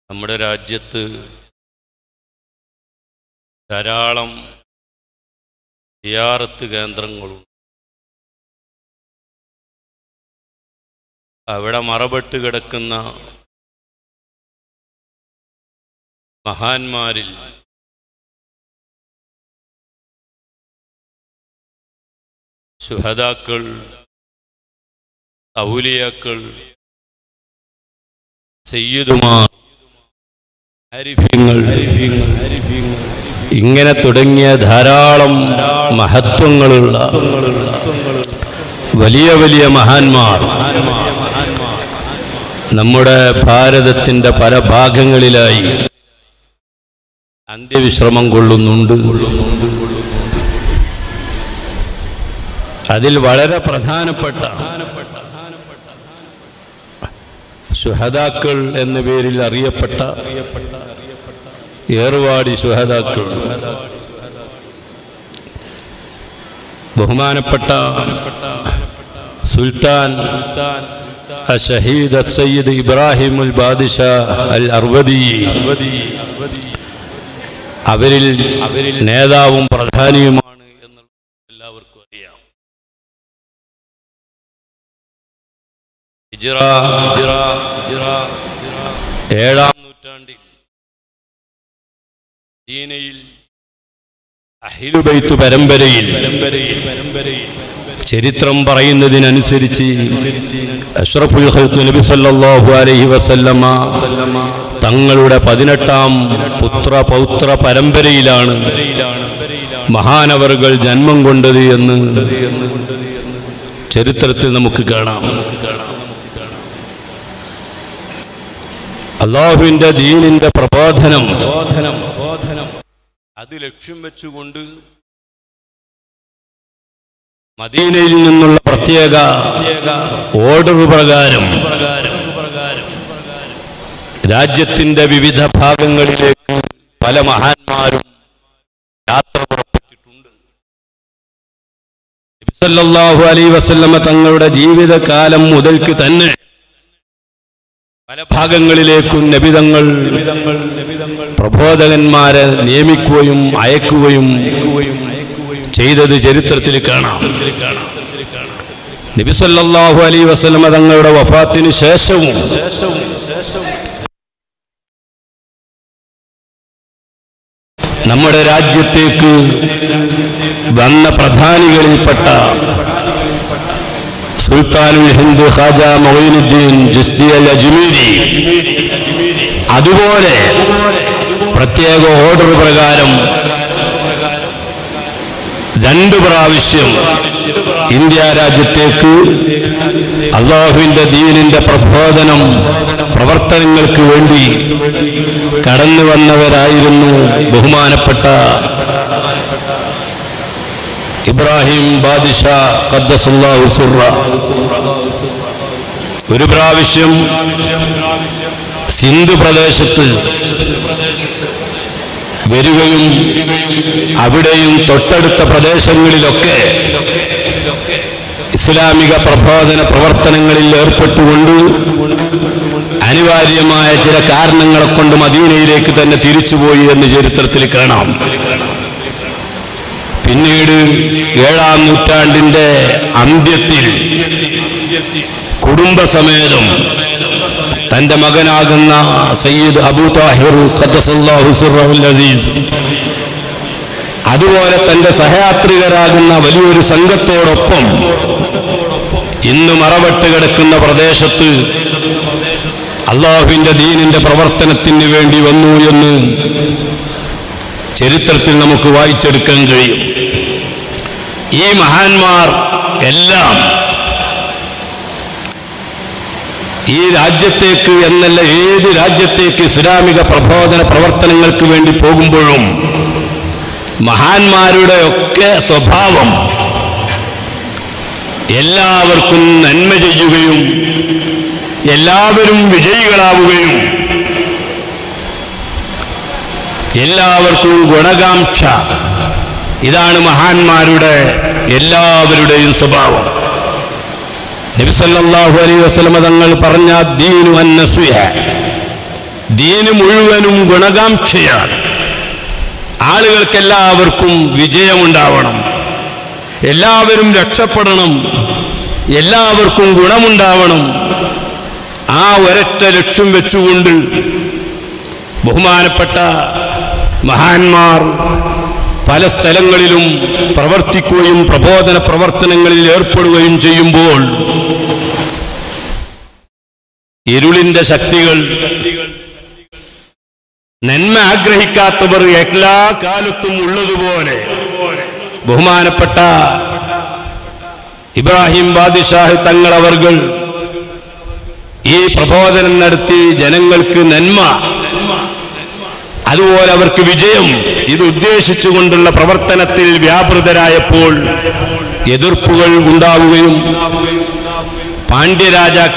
നമ്മുടെ രാജ്യത്ത് ധാരാളം സിയാറത്ത് കേന്ദ്രങ്ങളുണ്ട് അവിടെ മറപെട്ട് കിടക്കുന്ന മഹാന്മാരിൽ സുഹതാക്കൾ ഔലിയാക്കൾ സയ്യിദുമാർ ആരിഫ്യങ്ങൾ ഇങ്ങനെ തുടങ്ങിയ ധാരാളം മഹത്വങ്ങളുള്ള വലിയ വലിയ മഹാന്മാർ നമ്മുടെ ഭാരതത്തിൻ്റെ പല ഭാഗങ്ങളിലായി അന്ത്യവിശ്രമം കൊള്ളുന്നുണ്ട് അതിൽ വളരെ പ്രധാനപ്പെട്ട സുഹദാക്കൾ എന്ന പേരിൽ അറിയപ്പെട്ട ഏറുവാടി സുഹദാക്കൾ ബഹുമാനപ്പെട്ട സുൽത്താൻ ഷഹീദ് സയ്യിദ് ഇബ്രാഹിം ഉൽ ബാദിഷ അൽ അർവദി അവരിൽ അവരിൽ നേതാവും പ്രധാനിയുമാണ് എന്നുള്ളത് എല്ലാവർക്കും അറിയാം ഹിജ്റ ഹിജ്റ ഹിജ്റ ഏഴാം നൂറ്റാണ്ടിൽ ദീനയിൽ അഹിലുബൈത്ത് പരമ്പരയിൽ പരമ്പരയിൽ പരമ്പരയിൽ ചരിത്രം പറയുന്നതിനനുസരിച്ച് അഷ്റഫുൽ ഖൽഖ് നബി സല്ലല്ലാഹു അലൈഹി വസല്ലമ തങ്ങളുടെ പതിനെട്ടാം പുത്ര പൗത്ര പരമ്പരയിലാണ് മഹാനവറുകൾ ജന്മം കൊണ്ടത് എന്ന് ചരിത്രത്തിൽ നമുക്ക് കാണാം അള്ളാഹുവിന്റെ ദീനിന്റെ പ്രബോധനം അത് ലക്ഷ്യം വെച്ചുകൊണ്ട് മദീനയിൽ നിന്നുള്ള പ്രത്യേക ഓർഡർ പ്രകാരം രാജ്യത്തിന്റെ വിവിധ ഭാഗങ്ങളിലേക്ക് പല മഹാന്മാരും യാത്ര പുറപ്പെട്ടിട്ടുണ്ട് നബി സല്ലല്ലാഹു അലൈഹി വസല്ലമ തങ്ങളുടെ ജീവിതകാലം മുതൽക്ക് തന്നെ പല ഭാഗങ്ങളിലേക്കും നബിതങ്ങൾ പ്രബോധകന്മാരെ നിയമിക്കുകയും അയക്കുകയും ചെയ്തത് ചരിത്രത്തിൽ കാണാം നബിസല്ലാഹു അലൈ വസല്ലമ തങ്ങളുടെ വഫാത്തിന് ശേഷവും നമ്മുടെ രാജ്യത്തേക്ക് വന്ന പ്രധാനികളിൽപ്പെട്ട സുൽത്താനുൽ ഹിന്ദു ഖാജ മൊയ്നുദ്ദീൻ ജിസ്തി അൽ അജ്മീരി അതുപോലെ പ്രത്യേക ഓർഡർ പ്രകാരം രണ്ടു പ്രാവശ്യം ഇന്ത്യ രാജ്യത്തേക്ക് അള്ളാഹുവിന്റെ ദീനിന്റെ പ്രബോധനം പ്രവർത്തനങ്ങൾക്ക് വേണ്ടി കടന്നു വന്നവരായിരുന്നു ബഹുമാനപ്പെട്ട ഇബ്രാഹിം ബാദിഷ ഖദ്ദസുല്ലാഹു സിറ ഒരു പ്രാവശ്യം സിന്ധു പ്രദേശത്ത് വരികയും അവിടെയും തൊട്ടടുത്ത പ്രദേശങ്ങളിലൊക്കെ ഇസ്ലാമിക പ്രബോധന പ്രവർത്തനങ്ങളിൽ ഏർപ്പെട്ടുകൊണ്ട് അനിവാര്യമായ ചില കാരണങ്ങളെ കൊണ്ട് മദീനയിലേക്ക് തന്നെ തിരിച്ചുപോയി എന്ന് ചരിത്രത്തിൽ കാണാം പിന്നീട് ഏഴാം നൂറ്റാണ്ടിന്റെ അന്ത്യത്തിൽ കുടുംബസമേതം തന്റെ മകനാകുന്ന സയ്യിദ് അബൂ താഹിർ ഖദ്ദസല്ലാഹു സിർറഹുൽ അസീസ് അതുപോലെ തന്റെ സഹയാത്രികരാകുന്ന വലിയൊരു സംഘത്തോടൊപ്പം ഇന്ന് മറവട്ട് കിടക്കുന്ന പ്രദേശത്ത് അള്ളാഹുവിന്റെ ദീനിന്റെ പ്രവർത്തനത്തിന് വേണ്ടി വന്നു എന്ന് ചരിത്രത്തിൽ നമുക്ക് വായിച്ചെടുക്കാൻ കഴിയും ഈ മഹാന്മാർ എല്ലാം ഈ രാജ്യത്തേക്ക് എന്നല്ല ഏത് രാജ്യത്തേക്ക് ഇസ്ലാമിക പ്രബോധന പ്രവർത്തനങ്ങൾക്ക് വേണ്ടി പോകുമ്പോഴും മഹാന്മാരുടെ ഒക്കെ സ്വഭാവം എല്ലാവർക്കും നന്മ ചെയ്യുകയും എല്ലാവരും വിജയികളാവുകയും എല്ലാവർക്കും ഗുണകാംക്ഷ ഇതാണ് മഹാന്മാരുടെ എല്ലാവരുടെയും സ്വഭാവം നബിസല്ലാഹു അലൈ വസ്ലമ തങ്ങൾ പറഞ്ഞ ദീനു അന്നസുയ ദീന് മുഴുവനും ഗുണകാംക്ഷയാണ് ആളുകൾക്കെല്ലാവർക്കും വിജയമുണ്ടാവണം എല്ലാവരും രക്ഷപ്പെടണം എല്ലാവർക്കും ഗുണമുണ്ടാവണം ആ ഒരൊറ്റ ലക്ഷ്യം വെച്ചുകൊണ്ട് ബഹുമാനപ്പെട്ട മഹാന്മാർ പല സ്ഥലങ്ങളിലും പ്രവർത്തിക്കുകയും പ്രബോധന പ്രവർത്തനങ്ങളിൽ ഏർപ്പെടുകയും ചെയ്യുമ്പോൾ ഇരുളിന്റെ ശക്തികൾ നന്മ ആഗ്രഹിക്കാത്തവർ എല്ലാ കാലത്തും ഉള്ളതുപോലെ ബഹുമാനപ്പെട്ട ഇബ്രാഹിം ബാദിഷാഹ് തങ്ങളവർകൾ ഈ പ്രബോധനം നടത്തി ജനങ്ങൾക്ക് നന്മ അതുപോലെ അവർക്ക് വിജയം ഇത് ഉദ്ദേശിച്ചുകൊണ്ടുള്ള പ്രവർത്തനത്തിൽ വ്യാപൃതരായപ്പോൾ എതിർപ്പുകൾ ഉണ്ടാവുകയും പാണ്ഡ്യരാജാക്കൾ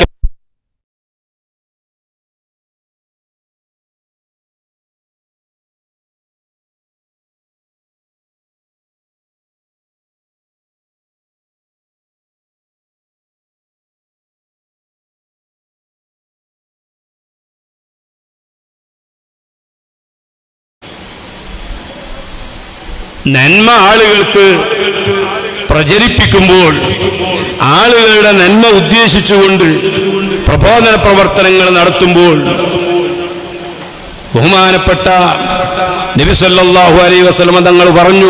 നന്മ ആളുകൾക്ക് പ്രചരിപ്പിക്കുമ്പോൾ ആളുകളുടെ നന്മ ഉദ്ദേശിച്ചുകൊണ്ട് പ്രബോധന പ്രവർത്തനങ്ങൾ നടത്തുമ്പോൾ ബഹുമാനപ്പെട്ട നബിസല്ലാഹു അലൈ വസലമ തങ്ങൾ പറഞ്ഞു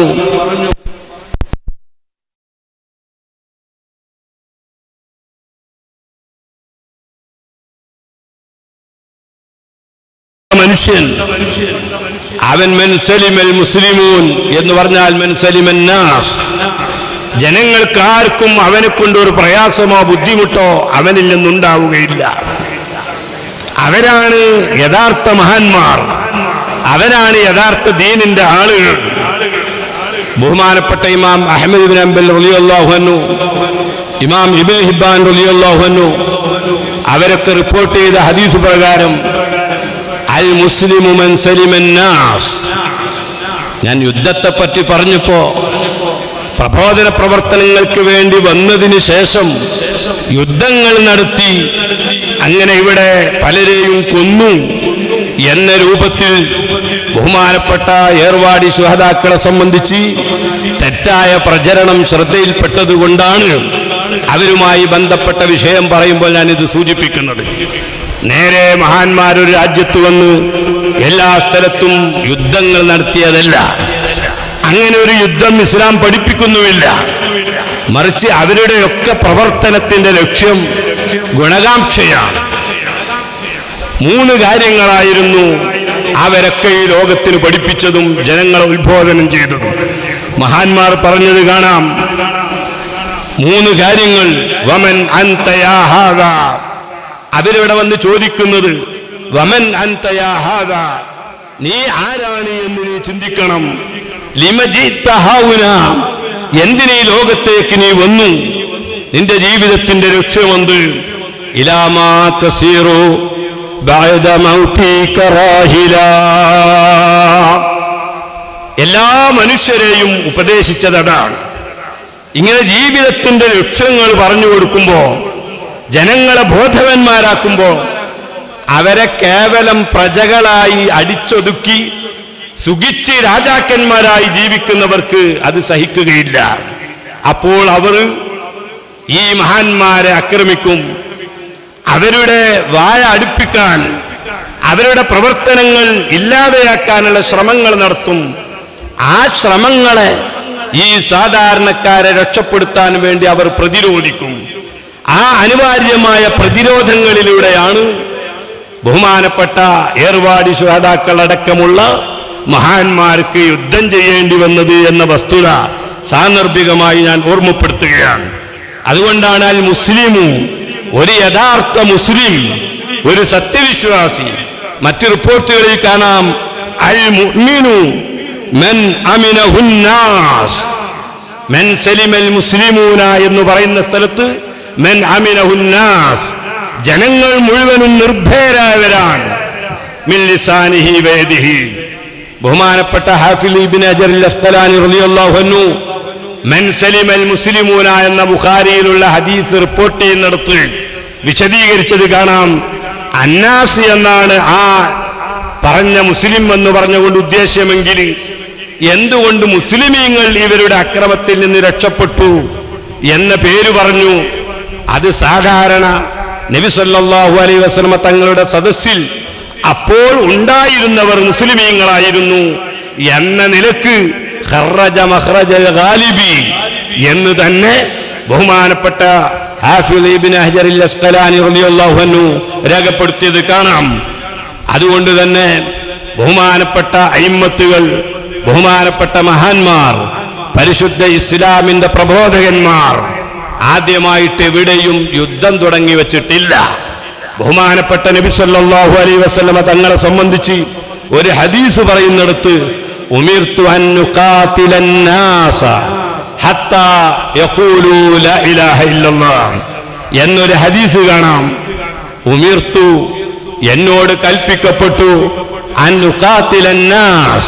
മനുഷ്യൻ അവൻ മെൻ സലിമൽ മുസ്ലിമൂൻ എന്ന് പറഞ്ഞാൽ മെൻ സലിമൻ നാസ് ജനങ്ങൾക്ക് ആർക്കും അവനെ കൊണ്ട് ഒരു പ്രയാസമോ ബുദ്ധിമുട്ടോ അവനിൽ നിന്നുണ്ടാവുകയില്ല അവരാണ് യഥാർത്ഥ മഹാന്മാർ അവരാണ് യഥാർത്ഥ ദീനിന്റെ ആളുകൾ ബഹുമാനപ്പെട്ട ഇമാം അഹമ്മദ് ബിൻ അംബൽ റലിയല്ലാഹുന്നു ഇമാം ഇബേ ഹിബാൻ റലിയല്ലാഹുന്നു അവരൊക്കെ റിപ്പോർട്ട് ചെയ്ത ഹദീസ് പ്രകാരം അൽ മുസ്ലിമു മൻ സലിമൻ നാസ് ഞാൻ യുദ്ധത്തെ പറ്റി പറഞ്ഞപ്പോ പ്രബോധന പ്രവർത്തനങ്ങൾക്ക് വേണ്ടി വന്നതിന് ശേഷം യുദ്ധങ്ങൾ നടത്തി അങ്ങനെ ഇവിടെ പലരെയും കൊന്നു എന്ന രൂപത്തിൽ ബഹുമാനപ്പെട്ട ഏർവാടി സുഹതാക്കളെ സംബന്ധിച്ച് തെറ്റായ പ്രചരണം ശ്രദ്ധയിൽപ്പെട്ടതുകൊണ്ടാണ് അവരുമായി ബന്ധപ്പെട്ട വിഷയം പറയുമ്പോൾ ഞാനിത് സൂചിപ്പിക്കുന്നത് നേരെ മഹാന്മാരൊരു രാജ്യത്ത് വന്ന് എല്ലാ സ്ഥലത്തും യുദ്ധങ്ങൾ നടത്തിയതല്ല അങ്ങനെ ഒരു യുദ്ധം ഇസ്ലാം പഠിപ്പിക്കുന്നുമില്ല മറിച്ച് അവരുടെയൊക്കെ പ്രവർത്തനത്തിന്റെ ലക്ഷ്യം ഗുണകാംക്ഷയാണ് മൂന്ന് കാര്യങ്ങളായിരുന്നു അവരൊക്കെ ഈ ലോകത്തിന് പഠിപ്പിച്ചതും ജനങ്ങളെ ഉത്ബോധനം ചെയ്തതും മഹാന്മാർ പറഞ്ഞത് കാണാം മൂന്ന് കാര്യങ്ങൾ വമൻ അന്തയാഹാദ അവരിവിടെ വന്ന് ചോദിക്കുന്നത് വമൻ അന്തയാഹാദ നീ ആരാണ് എന്ന് നീ ചിന്തിക്കണം ലിമജീത്തഹാവുന എന്തിനീ ലോകത്തേക്ക് നീ വന്നു നിന്റെ ജീവിതത്തിന്റെ ലക്ഷ്യമെന്ത് ഇലാമാ തസീറു بعد موتك راهلا എല്ലാ മനുഷ്യരെയും ഉപദേശിച്ചതാണ് ഇങ്ങനെ ജീവിതത്തിന്റെ ലക്ഷ്യങ്ങൾ പറഞ്ഞു കൊടുക്കുമ്പോ ജനങ്ങളെ ബോധവന്മാരാക്കുമ്പോ അവരെ കേവലം പ്രജകളായി അടിച്ചൊതുക്കി സുഖിച്ച് രാജാക്കന്മാരായി ജീവിക്കുന്നവർക്ക് അത് സഹിക്കുകയില്ല അപ്പോൾ അവർ ഈ മഹാന്മാരെ ആക്രമിക്കും അവരുടെ വായ അടുപ്പിക്കാൻ അവരുടെ പ്രവർത്തനങ്ങൾ ഇല്ലാതെയാക്കാനുള്ള ശ്രമങ്ങൾ നടത്തും ആ ശ്രമങ്ങളെ ഈ സാധാരണക്കാരെ രക്ഷപ്പെടുത്താൻ വേണ്ടി അവർ പ്രതിരോധിക്കും ആ അനിവാര്യമായ പ്രതിരോധങ്ങളിലൂടെയാണ് ബഹുമാനപ്പെട്ട ഏർവാടി ശ്രോതാക്കളടക്കമുള്ള മഹാന്മാർക്ക് യുദ്ധം ചെയ്യേണ്ടി വന്നത് എന്ന വസ്തുത സാന്ദർഭികമായി ഞാൻ ഓർമ്മപ്പെടുത്തുകയാണ് അതുകൊണ്ടാണ് അൽ മുസ്ലിമു ഒരു യഥാർത്ഥ മുസ്ലിം ഒരു സത്യവിശ്വാസി മറ്റു റിപ്പോർട്ടുകളിൽ കാണാം അൽ മുഅ്മിനു മൻ അമിനഹുന്നാസ് മെൻ സലിമൽ മുസ്ലിമൂന എന്ന് പറയുന്ന സ്ഥലത്ത് മെൻ അമിനഹുന്നാസ് ജനങ്ങൾ മുഴുവനും നിർഭയരായവരാണ് മിൻ ലിസാനിഹി വേദിഹി ബഹുമാനപ്പെട്ട ഹാഫിൽ ഇബ്നു അജർ അസ്ഖലാനി റളിയല്ലാഹു അൻഹു മൻ സലിമൽ മുസ്ലിമൂന എന്ന ബുഖാരിയിലുള്ള ഹദീസ് റിപ്പോർട്ട് ചെയ്യുന്നിടത്ത് വിശദീകരിച്ചത് കാണാം അന്നാസ് എന്നാണ് ആ പറഞ്ഞ മുസ്ലിം എന്ന് പറഞ്ഞുകൊണ്ട് ഉദ്ദേശ്യമെങ്കിൽ എന്തുകൊണ്ട് മുസ്ലിമീങ്ങൾ ഇവരുടെ അക്രമത്തിൽ നിന്ന് രക്ഷപ്പെട്ടു എന്ന പേര് പറഞ്ഞു അത് സാധാരണ നബി സല്ലല്ലാഹു അലൈഹി വസല്ലമ തങ്ങളുടെ സദസ്സിൽ അപ്പോൾ ഉണ്ടായിരുന്നവർ മുസ്ലിമീങ്ങളായിരുന്നു എന്ന നിലക്ക് ഖറജ മഖ്റജൽ ഗാലിബി എന്ന് തന്നെ ബഹുമാനപ്പെട്ട ഹാഫിദ് ഇബ്നു ഹജറിൽ അസ്ഖലാനി റളിയല്ലാഹു അൻഹു രേഖപ്പെടുത്തിയത് കാണാം അതുകൊണ്ട് തന്നെ ബഹുമാനപ്പെട്ട അയിമ്മത്തുകൾ ബഹുമാനപ്പെട്ട മഹാന്മാർ പരിശുദ്ധ ഇസ്ലാമിന്റെ പ്രബോധകന്മാർ ആദ്യമായിട്ട് എവിടെയും യുദ്ധം തുടങ്ങി വെച്ചിട്ടില്ല ബഹുമാനപ്പെട്ട നബി സല്ലല്ലാഹു അലൈഹി വസല്ലമ തങ്ങളെ സംബന്ധിച്ച് ഒരു ഹദീസ് പറയുന്നിടത്ത് ഉമിർത്തു അൻ നുഖാതിലൻ നാസ ഹത്താ യഖൂലൂ ലാ ഇലാഹ ഇല്ലല്ലാഹ് എന്നൊരു ഹദീസ് കാണാം ഉമിർത്തു എന്നോട് കൽപ്പിക്കപ്പെട്ടു അൻ നുഖാതിലൻ നാസ്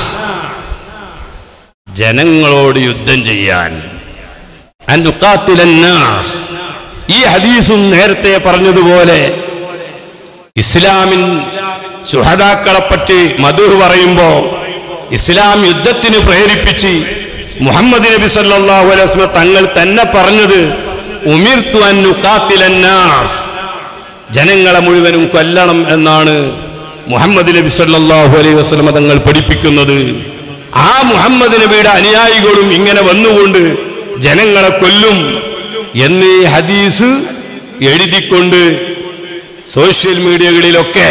ജനങ്ങളോട് യുദ്ധം ചെയ്യാൻ അൻ നുഖാതിലൻ നാസ് ഈ ഹദീസും നേരത്തെ പറഞ്ഞതുപോലെ ഇസ്ലാമിൻ സുഹദാക്കളെപ്പറ്റി മധു പറയുമ്പോ ഇസ്ലാം യുദ്ധത്തിന് പ്രേരിപ്പിച്ച് മുഹമ്മദ് നബി സല്ലല്ലാഹു അലൈഹി വസല്ലം തങ്ങൾ തന്നെ പറഞ്ഞത് ഉമിർത്തു അൻ നുഖാതിലൻ നാസ് ജനങ്ങളെ മുഴുവനും കൊല്ലണം എന്നാണ് മുഹമ്മദ് നബി സല്ലല്ലാഹു അലൈഹി വസല്ലം തങ്ങൾ പഠിപ്പിക്കുന്നത് ആ മുഹമ്മദ് നബിയുടെ അനുയായികളും ഇങ്ങനെ വന്നുകൊണ്ട് ജനങ്ങളെ കൊല്ലും എന്നീ ഹദീസ് എഴുതിക്കൊണ്ട് സോഷ്യൽ മീഡിയകളിലൊക്കെ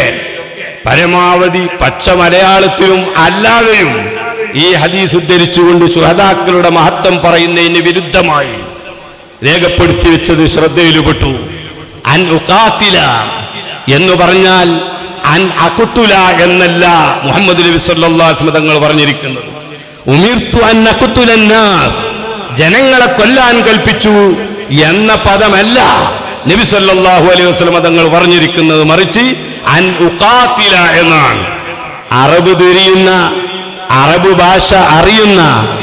പരമാവധി പച്ച മലയാളത്തിലും അല്ലാതെയും ഈ ഹദീസ് ഉദ്ധരിച്ചുകൊണ്ട് സുഹതാക്കളുടെ മഹത്വം പറയുന്നതിന് വിരുദ്ധമായി രേഖപ്പെടുത്തി വെച്ചത് ശ്രദ്ധയിൽപ്പെട്ടു അൻ ഉഖാത്തില എന്ന് പറഞ്ഞാൽ അൻ അകുത്തുല എന്നല്ല മുഹമ്മദ് നബി സല്ലല്ലാഹു അലൈഹി വസല്ലം തങ്ങൾ പറഞ്ഞിരിക്കുന്നത് ഉമിർത്തു അൻ അകുത്തുലൻ നാസ് ജനങ്ങളെ കൊല്ലാൻ കൽപ്പിച്ചു എന്ന പദമല്ല നബി സല്ലല്ലാഹു അലൈഹി വസല്ലം തങ്ങൾ പറഞ്ഞിരിക്കുന്നത് മറിച്ച് അൻ ഉഖാത്തില എന്നാണ് അറബ് തിരിയുന്ന അറബ് ഭാഷ അറിയുന്ന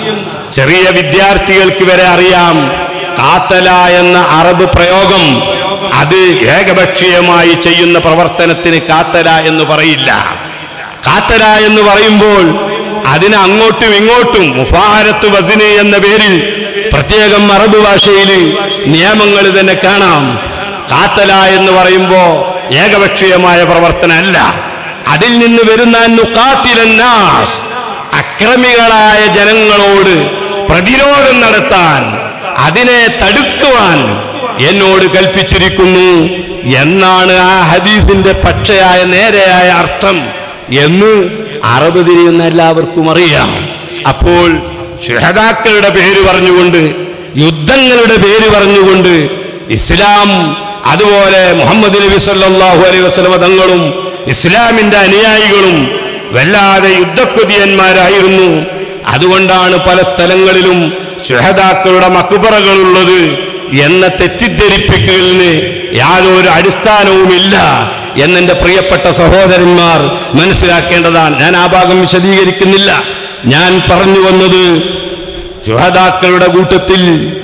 ചെറിയ വിദ്യാർത്ഥികൾക്ക് വരെ അറിയാം കാത്തല എന്ന അറബ് പ്രയോഗം അത് ഏകപക്ഷീയമായി ചെയ്യുന്ന പ്രവർത്തനത്തിന് കാത്തല എന്ന് പറയില്ല കാത്തല എന്ന് പറയുമ്പോൾ അതിന് അങ്ങോട്ടും ഇങ്ങോട്ടും മുഫാരത്ത് വസിന് എന്ന പേരിൽ പ്രത്യേകം അറബ് ഭാഷയിൽ നിയമങ്ങൾ തന്നെ കാണാം കാത്തല എന്ന് പറയുമ്പോ ഏകപക്ഷീയമായ പ്രവർത്തനമല്ല അതിൽ നിന്ന് വരുന്ന നുക്കാത്തിലന്നാസ് അക്രമികളായ ജനങ്ങളോട് പ്രതിരോധം നടത്താൻ അതിനെ തടുക്കുവാൻ എന്നോട് കൽപ്പിച്ചിരിക്കുന്നു എന്നാണ് ആ ഹദീസിന്റെ പച്ചയായ നേരെയായ അർത്ഥം എന്ന് അറബ് തിരിയുന്ന എല്ലാവർക്കും അറിയാം അപ്പോൾ ഷുഹദാക്കളുടെ പേര് പറഞ്ഞുകൊണ്ട് യുദ്ധങ്ങളുടെ പേര് പറഞ്ഞുകൊണ്ട് ഇസ്ലാം അതുപോലെ മുഹമ്മദ് നബി സല്ലല്ലാഹു അലൈഹി വസല്ലമ തങ്ങളും ഇസ്ലാമിന്റെ അനുയായികളും വല്ലാതെ യുദ്ധക്കൊതിയന്മാരായിരുന്നു അതുകൊണ്ടാണ് പല സ്ഥലങ്ങളിലും ശുഹദാക്കളുടെ മക്കുപറകളുള്ളത് എന്ന തെറ്റിദ്ധരിപ്പിക്കലിന് യാതൊരു അടിസ്ഥാനവുമില്ല എന്നെന്റെ പ്രിയപ്പെട്ട സഹോദരന്മാർ മനസ്സിലാക്കേണ്ടതാണ് ഞാൻ ആ ഭാഗം വിശദീകരിക്കുന്നില്ല ഞാൻ പറഞ്ഞു വന്നത് ശുഹദാക്കളുടെ കൂട്ടത്തിൽ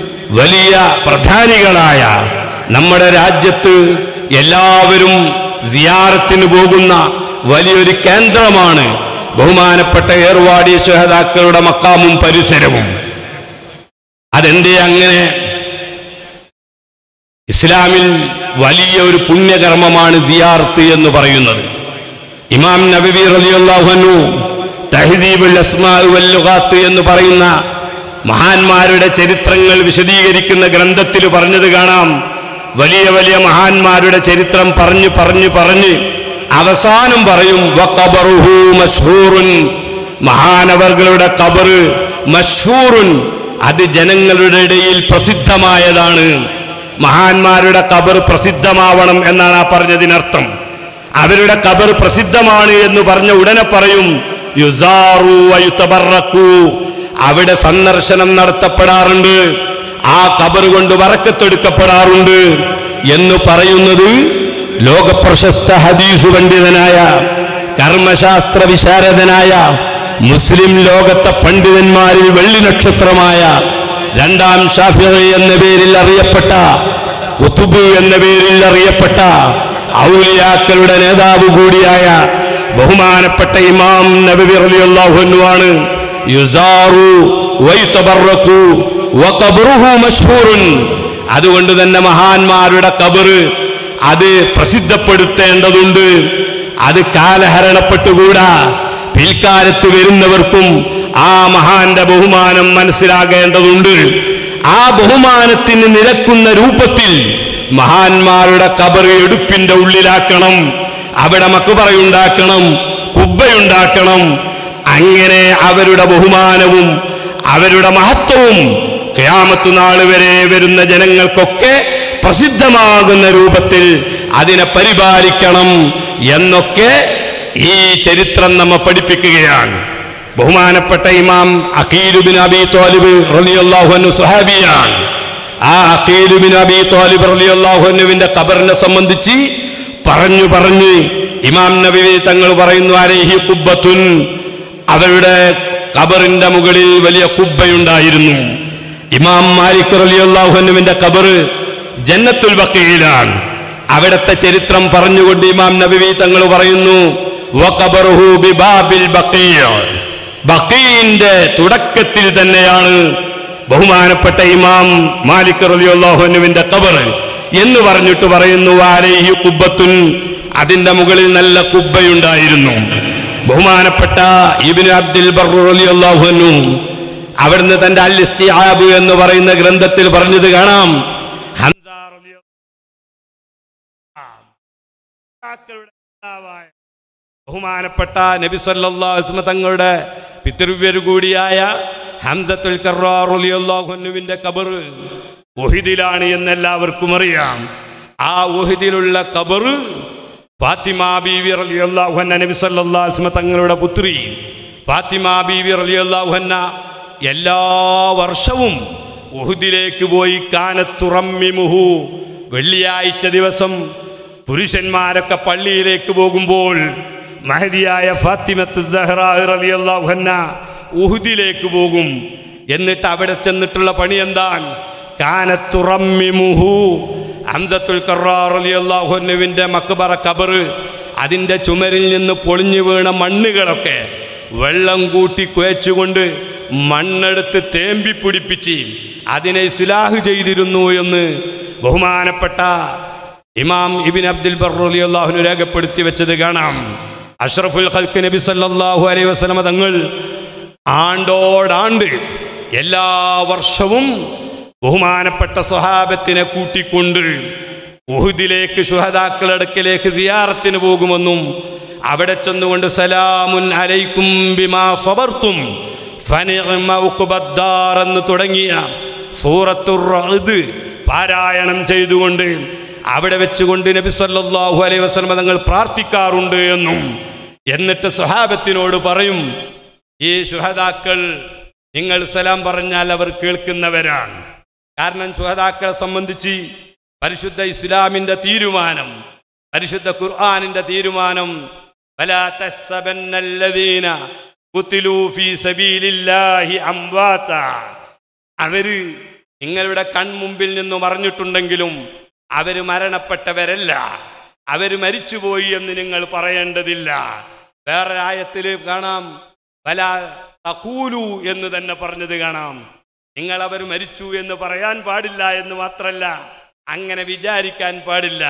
വലിയ പ്രധാനികളായ നമ്മുടെ രാജ്യത്ത് എല്ലാവരും സിയാറത്തിന് പോകുന്ന വലിയൊരു കേന്ദ്രമാണ് ബഹുമാനപ്പെട്ട ഏർവാടി ശഹദാക്കളുടെ മക്കാമും പരിസരവും അതെന്തേ അങ്ങനെ ഇസ്ലാമിൽ വലിയ ഒരു പുണ്യകർമ്മമാണ് സിയാർത്ത് എന്ന് പറയുന്നത് ഇമാം നബി റളിയല്ലാഹു തഹദീബുൽ അസ്മാ വൽ ലുഗാത്ത് എന്ന് പറയുന്ന മഹാന്മാരുടെ ചരിത്രങ്ങൾ വിശദീകരിക്കുന്ന ഗ്രന്ഥത്തിൽ പറഞ്ഞത് കാണാം വലിയ വലിയ മഹാന്മാരുടെ ചരിത്രം പറഞ്ഞു പറഞ്ഞു പറഞ്ഞ് അവസാനം പറയും വഖബറുഹു മശ്ഹൂറുൻ മഹാനവർകളുടെ കബറ് മഷ്ഹൂറുൻ അത് ജനങ്ങളുടെ ഇടയിൽ പ്രസിദ്ധമായതാണ് മഹാന്മാരുടെ കബർ പ്രസിദ്ധമാവണം എന്നാണ് ആ പറഞ്ഞതിനർത്ഥം അവരുടെ കബർ പ്രസിദ്ധമാണ് എന്ന് പറഞ്ഞ ഉടനെ പറയും യുസാറു വയുത്തബറക്കു അവിടെ സന്ദർശനം നടത്തപ്പെടാറുണ്ട് ആ കബർ കൊണ്ട് വറക്കത്തെടുക്കപ്പെടാറുണ്ട് എന്ന് പറയുന്നത് ലോകപ്രശസ്ത ഹദീസ് പണ്ഡിതനായ കർമ്മശാസ്ത്ര വിശാരദനായ മുസ്ലിം ലോകത്തെ പണ്ഡിതന്മാരിൽ വെള്ളി നക്ഷത്രമായ രണ്ടാം ഷാഫി എന്ന പേരിൽ അറിയപ്പെട്ട കുത്തുബ് എന്ന പേരിൽ അറിയപ്പെട്ട ഔലിയാക്കളുടെ നേതാവ് കൂടിയായ ബഹുമാനപ്പെട്ട ബഹുമാനപ്പെട്ട ഇമാം നബി റളിയല്ലാഹു അൻഹു ആണ് യുസാറു വയുതബറകു വഖബ്റുഹു മശ്ഹൂറുൻ അതുകൊണ്ട് തന്നെ മഹാന്മാരുടെ കബറ് അത് പ്രസിദ്ധപ്പെടുത്തേണ്ടതുണ്ട് അത് കാലഹരണപ്പെട്ടുകൂടാ പിൽക്കാലത്ത് വരുന്നവർക്കും ആ മഹാന്റെ ബഹുമാനം മനസ്സിലാകേണ്ടതുണ്ട് ആ ബഹുമാനത്തിന് നിരക്കുന്ന രൂപത്തിൽ മഹാന്മാരുടെ കബറ് എടുപ്പിന്റെ ഉള്ളിലാക്കണം അവിടെ മക്കുപറയുണ്ടാക്കണം കുബ്ബയുണ്ടാക്കണം അങ്ങനെ അവരുടെ ബഹുമാനവും അവരുടെ മഹത്വവും ഖിയാമത്ത് നാൾ വരെ വരുന്ന ജനങ്ങൾക്കൊക്കെ പ്രസിദ്ധമാകുന്ന രൂപത്തിൽ അതിനെ പരിപാലിക്കണം എന്നൊക്കെ ഈ ചരിത്രം നമ്മെ പഠിപ്പിക്കുകയാണ് ബഹുമാനപ്പെട്ട ഇമാം അഖീലുബിൻ അബി തോലിബ് റളിയല്ലാഹു അൻഹു സുഹാബിയാണ് ആ അഖീലുബിൻ അബി തോലിബ് റളിയല്ലാഹു അൻഹുവിന്റെ ഖബറിനെ സംബന്ധിച്ച് പറഞ്ഞു പറഞ്ഞ് ഇമാം നബി തങ്ങൾ പറയുന്നു അലൈഹി കുബ്ബത്തുൻ അവരുടെ ഖബറിന്റെ മുകളിൽ വലിയ കുബ്ബയുണ്ടായിരുന്നു ഇമാം മാലിക് റളിയല്ലാഹു അൻഹുവിന്റെ ഖബറ് ജന്നത്തുൽ ബക്കയിലാണ് അവിടുത്തെ ചരിത്രം പറഞ്ഞുകൊണ്ട് ഇമാം നബി തങ്ങൾ പറയുന്നു വഖബറുഹു ബിബാബിൽ ബഖീയ ബക്കീന്റെ തുടക്കത്തിൽ തന്നെയാണ് ബഹുമാനപ്പെട്ട ഇമാം മാലിക് റളിയല്ലാഹുവിന്റെ ഖബർ എന്ന് പറഞ്ഞിട്ട് പറയുന്നു വാലൈഹി കുബ്ബത്തുൻ അതിന്റെ മുകളിൽ നല്ല കുബ്ബയുണ്ടായിരുന്നു ബഹുമാനപ്പെട്ട ഇബ്നു അബ്ദുൽ ബർറു റളിയല്ലാഹു അൻഹു അവിടുന്ന് തന്റെ അൽ ഇസ്തിആബ് എന്ന് പറയുന്ന ഗ്രന്ഥത്തിൽ പറഞ്ഞത് കാണാം ഹംസ റളിയ- പിതാക്കളുടെ പിതാവായ ബഹുമാനപ്പെട്ട നബി സല്ലല്ലാഹു അലൈഹി വസല്ലം തങ്ങളുടെ പിതൃവ്യരു കൂടിയായ ഹംസത്തുൽ കർറാർ റളിയല്ലാഹു അൻഹുവിന്റെ ഖബർ ഉഹിദിലാണ് എന്ന് എല്ലാവർക്കും അറിയാം ആ ഉഹിദിലുള്ള ഖബർ ഫാത്തിമ ബീവി റളിയല്ലാഹു അൻഹ നബി സല്ലല്ലാഹു അലൈഹി വസല്ലം തങ്ങളുടെ പുത്രി ഫാത്തിമ ബീവി റളിയല്ലാഹു അൻഹ എല്ലാ വർഷവും ഉഹുദിലേക്ക് പോയി കാനത്തുറമ്മിമുഹു വെള്ളിയാഴ്ച ദിവസം പുരുഷന്മാരൊക്കെ പള്ളിയിലേക്ക് പോകുമ്പോൾ മഹതിയായ ഫാത്തിമത്ത് റളിയല്ലാഹുന്ന ഉഹുദിലേക്ക് പോകും എന്നിട്ട് അവിടെ ചെന്നിട്ടുള്ള പണി എന്താണ് കാനത്തുറമ്മിമുഹു ഹംസത്തുൽ കറാറിയാഹുവിൻ്റെ മക്ബറ കബറ് അതിൻ്റെ ചുമരിൽ നിന്ന് പൊളിഞ്ഞു വീണ മണ്ണുകളൊക്കെ വെള്ളം കൂട്ടി കുഴച്ചുകൊണ്ട് മണ്ണെടുത്ത് തേമ്പി പിടിപ്പിച്ച് അതിനെ ഇസ്ലാഹ് ചെയ്തിരുന്നു എന്ന് ബഹുമാനപ്പെട്ട ഇമാം ഇബിൻ അബ്ദുൽ ബർറലി അള്ളാഹുന് രേഖപ്പെടുത്തി വെച്ചത് കാണാം അഷ്റഫുൽ ഖൽക്ക് നബി സല്ലല്ലാഹു അലൈഹി വസല്ലമ തങ്ങൾ ആണ്ടോടാണ്ട് എല്ലാ വർഷവും ബഹുമാനപ്പെട്ട സ്വഹാബത്തിനെ കൂട്ടിക്കൊണ്ട് ഉഹുദിലേക്ക് ശുഹദാക്കളടുക്കലേക്ക് സിയാറത്തിന് പോകുമെന്നും അവിടെ ചെന്നുകൊണ്ട് സലാമുൻ അലൈക്കും ബിമാ സ്വബർത്തും ഫനിഅമ ഉഖ്ബദ്ദാർ എന്ന് തുടങ്ങിയ സൂറത്തുർ റഅദ് പാരായണം ചെയ്തുകൊണ്ട് അവിടെ വെച്ചുകൊണ്ട് നബി സല്ലല്ലാഹു അലൈഹി വസല്ലം തങ്ങൾ പ്രാർത്ഥിക്കാറുണ്ട് എന്നും എന്നിട്ട് സ്വഹാബത്തിനോട് പറയും ഈ ശുഹദാക്കൾ നിങ്ങൾ സലാം പറഞ്ഞാൽ അവർ കേൾക്കുന്നവരാണ് കാരണം ശുഹദാക്കളെ സംബന്ധിച്ച് പരിശുദ്ധ ഇസ്ലാമിന്റെ തീരുമാനം പരിശുദ്ധ ഖുർആാനിന്റെ തീരുമാനം "വലാ തഹ്സബന്നല്ലദീന ഖുതിലൂ ഫീ സബീലില്ലാഹി അംവാതാ." അവര് നിങ്ങളുടെ കൺമുമ്പിൽ നിന്ന് മറഞ്ഞിട്ടുണ്ടെങ്കിലും അവര് മരണപ്പെട്ടവരല്ല അവര് മരിച്ചുപോയി എന്ന് നിങ്ങൾ പറയേണ്ടതില്ല വേറെ ആയത്തിൽ കാണാം വല തകൂലു എന്ന് തന്നെ പറഞ്ഞത് കാണാം നിങ്ങൾ അവർ മരിച്ചു എന്ന് പറയാൻ പാടില്ല എന്ന് മാത്രല്ല അങ്ങനെ വിചാരിക്കാൻ പാടില്ല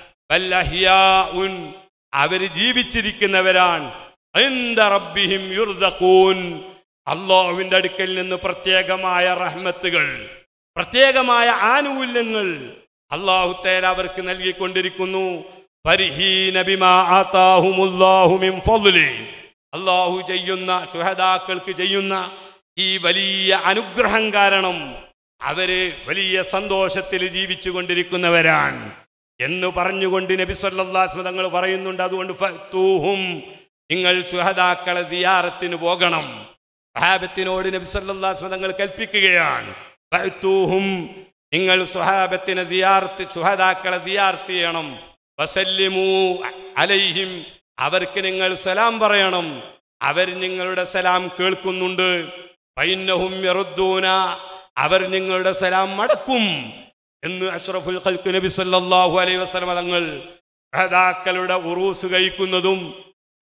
വല്ലഹിയാഉൻ. അവര് ജീവിച്ചിരിക്കുന്നവരാണ് ഇന്ദ റബ്ബിഹിം യുർദഖൂൻ. അള്ളാഹുവിന്റെ അടുക്കൽ നിന്ന് പ്രത്യേകമായ റഹ്മത്തുകൾ പ്രത്യേകമായ ആനുകൂല്യങ്ങൾ അള്ളാഹു തേല അവർക്ക് നൽകിക്കൊണ്ടിരിക്കുന്നു ഫരിഹീന ബിമാ ആതാഹുമുല്ലാഹു മിൻ ഫദ്ലി. അള്ളാഹു ചെയ്യുന്ന സുഹദാക്കൾക്ക് ചെയ്യുന്ന ഈ വലിയ അനുഗ്രഹം കാരണം അവര് വലിയ സന്തോഷത്തിൽ ജീവിച്ചു കൊണ്ടിരിക്കുന്നവരാണ് എന്ന് പറഞ്ഞുകൊണ്ട് നബി സല്ലല്ലാഹു തങ്ങൾ പറയുന്നുണ്ട് അതുകൊണ്ട് ഫഅ്തൂഹും. നിങ്ങൾ സുഹദാക്കളെ സിയാറത്തിന് പോകണം സഹാബത്തിനോട് നബി സല്ലല്ലാഹു തങ്ങൾ കൽപ്പിക്കുകയാണ് ഫഅ്തൂഹും. നിങ്ങൾ സുഹാബത്തിനെ സിയാർത്ത് സുഹദാക്കളെ സിയാർത്ത് ചെയ്യണം വസല്ലിമൂ അലൈഹിം അവർക്ക് നിങ്ങൾ സലാം പറയണം അവർ നിങ്ങളുടെ സലാം കേൾക്കുന്നുണ്ട് ഫൈന്നഹും യറുദ്ദൂന അവർ നിങ്ങളുടെ സലാം മടക്കും എന്ന് അഷ്റഫുൽ ഖൽക്ക് നബി സല്ലല്ലാഹു അലൈഹി വസല്ലം തങ്ങൾ സുഹദാക്കളുടെ ഉറൂസ് കഴിക്കുന്നതും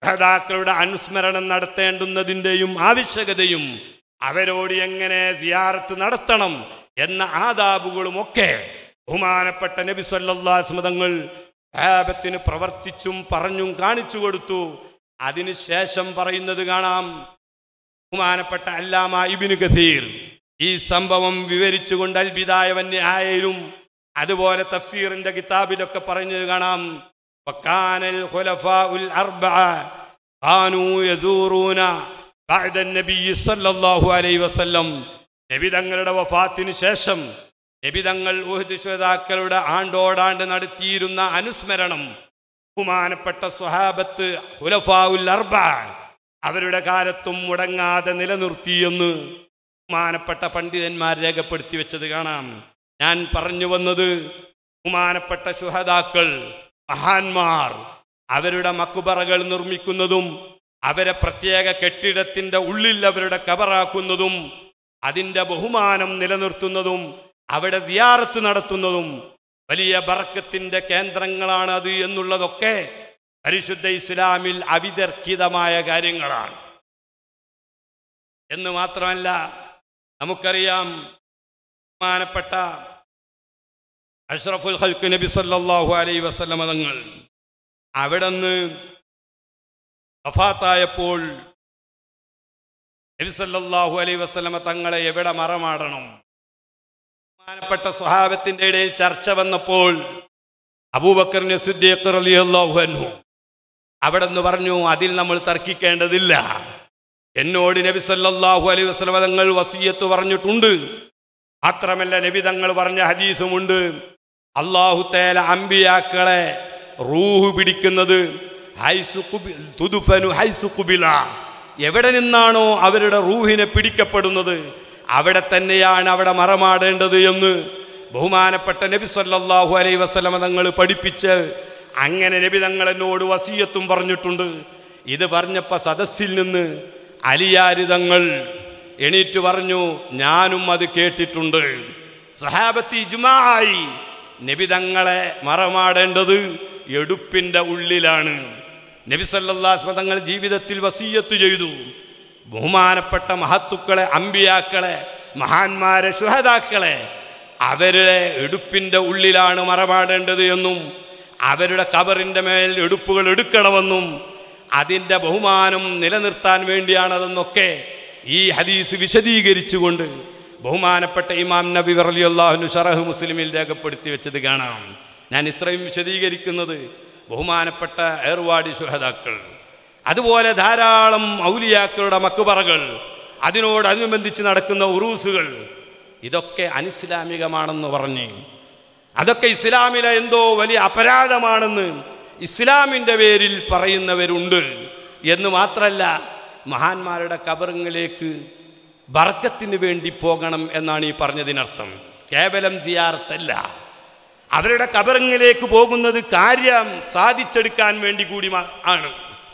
നേതാക്കളുടെ അനുസ്മരണം നടത്തേണ്ടുന്നതിൻ്റെയും ആവശ്യകതയും അവരോട് എങ്ങനെ സിയാറത്ത് നടത്തണം എന്ന ആദാബുകളുമൊക്കെ ബഹുമാനപ്പെട്ട നബി സല്ലാസ്മതങ്ങൾ ഹാബത്തിന് പ്രവർത്തിച്ചും പറഞ്ഞും കാണിച്ചു കൊടുത്തു അതിനുശേഷം പറയുന്നത് കാണാം ബഹുമാനപ്പെട്ട അല്ലാമ ഇബിന് കഥീർ ഈ സംഭവം വിവരിച്ചുകൊണ്ട് അൽബിദായ വന്യായാലും അതുപോലെ തഫ്സീറിന്റെ കിതാബിലൊക്കെ പറഞ്ഞത് കാണാം وكان الخلفاء الأربعة كانوا يزورون بعد النبي صلى الله عليه وسلم നബി തങ്ങളുടെ വഫാത്തിന് ശേഷം നബി തങ്ങൾ ഉഹദ് ശ്രോതാക്കളുടെ ആണ്ടോടാണ്ട് നടത്തിയിരുന്ന അനുസ്മരണം ബഹുമാനപ്പെട്ട സ്വഹാബത്ത് ഹുലഫാഉൽ അർബ അവരുടെ കാലത്തും മുടങ്ങാതെ നിലനിർത്തിയെന്ന് ബഹുമാനപ്പെട്ട പണ്ഡിതന്മാർ രേഖപ്പെടുത്തി വെച്ചത് കാണാം ഞാൻ പറഞ്ഞു വന്നത് ബഹുമാനപ്പെട്ട ശുഹതാക്കൾ മഹാന്മാർ അവരുടെ മക്കുബറകൾ നിർമ്മിക്കുന്നതും അവരെ പ്രത്യേക കെട്ടിടത്തിന്റെ ഉള്ളിൽ അവരുടെ കബറാക്കുന്നതും അതിൻ്റെ ബഹുമാനം നിലനിർത്തുന്നതും അവിടെ ദിയാറത്ത് നടത്തുന്നതും വലിയ ബറക്കത്തിന്റെ കേന്ദ്രങ്ങളാണ് അത് എന്നുള്ളതൊക്കെ പരിശുദ്ധ ഇസ്ലാമിൽ അവിതർക്കിതമായ കാര്യങ്ങളാണ് എന്ന് മാത്രമല്ല നമുക്കറിയാം ബഹുമാനപ്പെട്ട അഷ്റഫുൽ ഹൽക്ക് നബി സല്ലല്ലാഹു അലൈഹി വസല്ലമ തങ്ങൾ അവിടെ നിന്ന് വഫാത്തായപ്പോൾ നബി സല്ലല്ലാഹു അലൈഹി വസല്ലമ തങ്ങളെ എവിടെ മറമാടണം ബഹുമാനപ്പെട്ട സ്വഹാബത്തിന്റെ ഇടയിൽ ചർച്ച വന്നപ്പോൾ അബൂബക്കറിന് സിദ്ദീഖ് റളിയല്ലാഹു അൻഹു അവിടെ നിന്ന് പറഞ്ഞു അതിൽ നമ്മൾ തർക്കിക്കേണ്ടതില്ല എന്നോട് നബി സല്ലല്ലാഹു അലൈഹി വസല്ലമ തങ്ങൾ വസിയത്ത് പറഞ്ഞിട്ടുണ്ട് മാത്രമല്ല നബി തങ്ങൾ പറഞ്ഞ ഹദീസുമുണ്ട് അള്ളാഹു തേല അമ്പിയാക്കളെ റൂഹ് പിടിക്കുന്നത് ഹൈസു കുബി- തുദുഫനു ഹൈസു കുബില എവിടെ നിന്നാണോ അവരുടെ റൂഹിനെ പിടിക്കപ്പെടുന്നത് അവിടെ തന്നെയാണ് അവിടെ മറമാടേണ്ടത് എന്ന് ബഹുമാനപ്പെട്ട നബി സല്ലല്ലാഹു അലൈഹി വസല്ലമ തങ്ങൾ പഠിപ്പിച്ച് അങ്ങനെ നബി തങ്ങൾ എന്നോട് വസീയത്തും പറഞ്ഞിട്ടുണ്ട് ഇത് പറഞ്ഞപ്പോൾ സദസ്സിൽ നിന്ന് അലിയാരിതങ്ങൾ എണീറ്റ് പറഞ്ഞു ഞാനും അത് കേട്ടിട്ടുണ്ട് സഹാബത്തി ഇജ്മായി നബി തങ്ങളെ മറമാടേണ്ടത് എടുപ്പിൻ്റെ ഉള്ളിലാണ് നബി സല്ലല്ലാഹു തങ്ങൾ ജീവിതത്തിൽ വസീയത്ത് ചെയ്തു ബഹുമാനപ്പെട്ട മഹത്തുക്കളെ അമ്പിയാക്കളെ മഹാന്മാരെ ശുഹതാക്കളെ അവരുടെ എടുപ്പിൻ്റെ ഉള്ളിലാണ് മറമാടേണ്ടത് എന്നും അവരുടെ കബറിൻ്റെ മേൽ എടുപ്പുകൾ എടുക്കണമെന്നും അതിൻ്റെ ബഹുമാനം നിലനിർത്താൻ വേണ്ടിയാണതെന്നൊക്കെ ഈ ഹദീസ് വിശദീകരിച്ചുകൊണ്ട് ബഹുമാനപ്പെട്ട ഇമാം നബി റളിയല്ലാഹു ഷറഹ് മുസ്ലിമിൽ രേഖപ്പെടുത്തി വെച്ചത് കാണാം ഞാൻ ഇത്രയും വിശദീകരിക്കുന്നത് ബഹുമാനപ്പെട്ട ഏർവാടി സുഹതാക്കൾ അതുപോലെ ധാരാളം ഔലിയാക്കളുടെ മക്കുപറകൾ അതിനോടനുബന്ധിച്ച് നടക്കുന്ന ഉറൂസുകൾ ഇതൊക്കെ അനിസ്ലാമികമാണെന്ന് പറഞ്ഞ് അതൊക്കെ ഇസ്ലാമിലെ എന്തോ വലിയ അപരാധമാണെന്ന് ഇസ്ലാമിൻ്റെ പേരിൽ പറയുന്നവരുണ്ട് എന്ന് മാത്രമല്ല മഹാന്മാരുടെ കബറിങ്ങളിലേക്ക് ബർക്കത്തിന് വേണ്ടി പോകണം എന്നാണ് ഈ പറഞ്ഞതിനർത്ഥം കേവലം സിയാർത്തല്ല അവരുടെ കബറിങ്ങിലേക്ക് പോകുന്നത് കാര്യം സാധിച്ചെടുക്കാൻ വേണ്ടി കൂടി മാ- ആണ്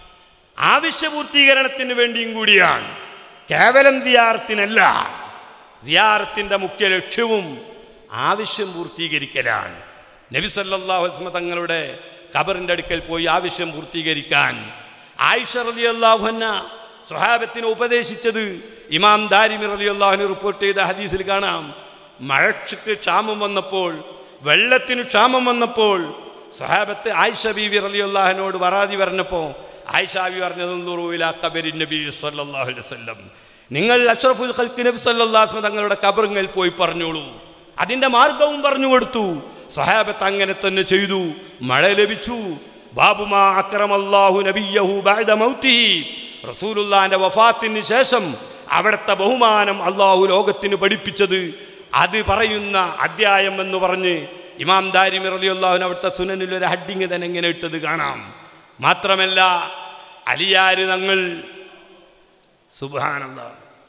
ആവശ്യപൂർത്തീകരണത്തിന് വേണ്ടിയും കൂടിയാണ് കേവലം സിയാർത്തിനല്ല സിയാർത്തിൻ്റെ മുഖ്യ ലക്ഷ്യവും ആവശ്യം പൂർത്തീകരിക്കലാണ് നബി സല്ലല്ലാഹു അലൈഹി വസല്ലം തങ്ങളുടെ ഖബറിൻ്റെ അടുക്കൽ പോയി ആവശ്യം പൂർത്തീകരിക്കാൻ ആയിഷ റളിയല്ലാഹു അൻഹ സ്വഹാബത്തിനെ ഉപദേശിച്ചത് ഇമാം ദാരിമി റളിയല്ലാഹുവിന് റിപ്പോർട്ട് ചെയ്ത ഹദീസിൽ കാണാം മഴയ്ക്ക് ക്ഷാമം വന്നപ്പോൾ വെള്ളത്തിന് ക്ഷാമം വന്നപ്പോൾ സ്വഹാബത്ത് ആയിഷ ബീവി റളിയല്ലാഹുവിനോട് പരാതി പറഞ്ഞപ്പോൾ ആയിഷ ബി പറഞ്ഞത് "ഉൻദുറൂ ഇലാ ഖബരി നബി സല്ലല്ലാഹു അലൈഹി വസല്ലം നിങ്ങൾ അഷ്റഫുൽ ഖൽക്ക് നബി സല്ലല്ലാഹു അലൈഹി വസല്ലം തങ്ങളുടെ കബറിങ്ങൽ പോയി പറഞ്ഞോളൂ അതിന്റെ മാർഗവും പറഞ്ഞു കൊടുത്തു സഹാബത്ത് അങ്ങനെ തന്നെ ചെയ്തു മഴ ലഭിച്ചു ബാബുമാ അക്രമല്ലാഹു നബിയഹു ബഅദ മൗതിഹി റസൂലുള്ളാന്റെ വഫാത്തിന് ശേഷം അവിടുത്തെ ബഹുമാനം അള്ളാഹു ലോകത്തിന് പഠിപ്പിച്ചത് അത് പറയുന്ന അധ്യായം എന്ന് പറഞ്ഞ് ഇമാം ദാരിമി റളിയല്ലാഹുവിന് അവിടുത്തെ സുനനിൽ ഒരു ഹഡിങ് തന്നെ ഇങ്ങനെ ഇട്ടത് കാണാം മാത്രമല്ല അലിയാര് തങ്ങൾ സുബാനന്ദ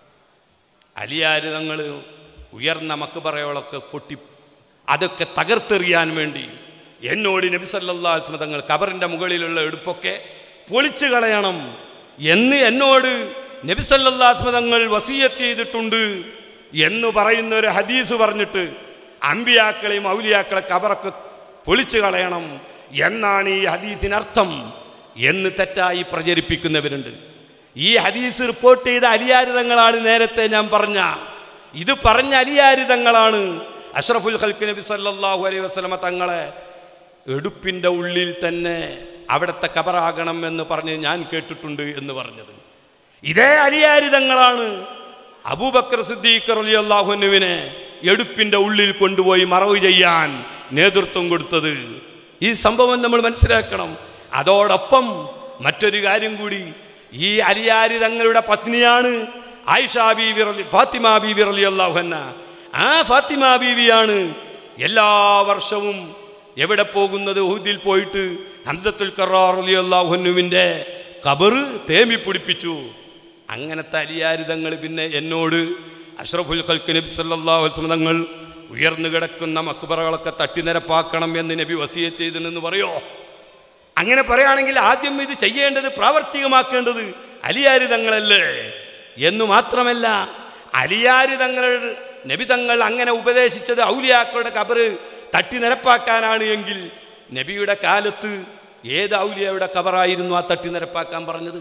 അലിയാര് തങ്ങൾ ഉയർന്ന മക്കുപറയോളൊക്കെ പൊട്ടി അതൊക്കെ തകർത്തെറിയാൻ വേണ്ടി എന്നോട് നബി സല്ലല്ലാഹു അലൈഹി വസല്ലം തങ്ങൾ കബറിൻ്റെ മുകളിലുള്ള എടുപ്പൊക്കെ പൊളിച്ചു കളയണം എന്ന് എന്നോട് നബി സല്ലല്ലാഹു അലൈഹി വസല്ലം തങ്ങൾ വസീയത്ത് ചെയ്തിട്ടുണ്ട് എന്ന് പറയുന്ന ഒരു ഹദീസ് പറഞ്ഞിട്ട് അമ്പിയാക്കളെയും ഔലിയാക്കളെ കബറൊക്കെ പൊളിച്ചു കളയണം എന്നാണ് ഈ ഹദീസിനർത്ഥം എന്ന് തെറ്റായി പ്രചരിപ്പിക്കുന്നവരുണ്ട് ഈ ഹദീസ് റിപ്പോർട്ട് ചെയ്ത അലിയാരിതങ്ങളാണ് നേരത്തെ ഞാൻ പറഞ്ഞ ഇത് പറഞ്ഞ അലിയാരിതങ്ങളാണ് അഷ്റഫുൽ ഖൽക്ക് നബി സല്ലല്ലാഹു അലൈഹി വസല്ലമ തങ്ങളെ എടുപ്പിൻ്റെ ഉള്ളിൽ തന്നെ അവിടുത്തെ കബറാകണം എന്ന് പറഞ്ഞ് ഞാൻ കേട്ടിട്ടുണ്ട് എന്ന് പറഞ്ഞത് ഇതേ അലിയാരിതങ്ങളാണ് അബൂബക്കർ സിദ്ദീഖ് റളിയല്ലാഹുവിനെ എടുപ്പിൻ്റെ ഉള്ളിൽ കൊണ്ടുപോയി മറവ് ചെയ്യാൻ നേതൃത്വം കൊടുത്തത് ഈ സംഭവം നമ്മൾ മനസ്സിലാക്കണം അതോടൊപ്പം മറ്റൊരു കാര്യം കൂടി ഈ അലിയാരി തങ്ങളുടെ പത്നിയാണ് ആയിഷ ബീവി റളി ഫാത്തിമ ബീവി റളിയല്ലാഹുഅന്ന ആ ഫാത്തിമ ബീവിയാണ് എല്ലാ വർഷവും എവിടെ പോകുന്നത് ഉഹുദിൽ പോയിട്ട് ഹംസത്തുൽ കറാർ റളിയല്ലാഹുവിൻ്റെ കബറ് തേമ്പി പിടിപ്പിച്ചു അങ്ങനത്തെ അലിയാരിതങ്ങൾ പിന്നെ എന്നോട് അഷ്റഫുൽ ഖൽക്ക് നബി സല്ലല്ലാഹു അലൈഹി വസല്ലം തങ്ങൾ ഉയർന്നു കിടക്കുന്ന മക്ബറകളൊക്കെ തട്ടിനിരപ്പാക്കണം എന്ന് നബി വസിയത്ത് ചെയ്തിട്ടുണ്ടെന്ന് പറയോ അങ്ങനെ പറയുകയാണെങ്കിൽ ആദ്യം ഇത് ചെയ്യേണ്ടത് പ്രാവർത്തികമാക്കേണ്ടത് അലിയാരിതങ്ങളല്ലേ എന്നു മാത്രമല്ല അലിയാരിതങ്ങൾ നബി തങ്ങൾ അങ്ങനെ ഉപദേശിച്ചത് ഔലിയാക്കളുടെ കബറ് തട്ടി നിരപ്പാക്കാനാണ് എങ്കിൽ നബിയുടെ കാലത്ത് ഏത് ഔലിയയുടെ കബറായിരുന്നു ആ തട്ടി നിരപ്പാക്കാൻ പറഞ്ഞത്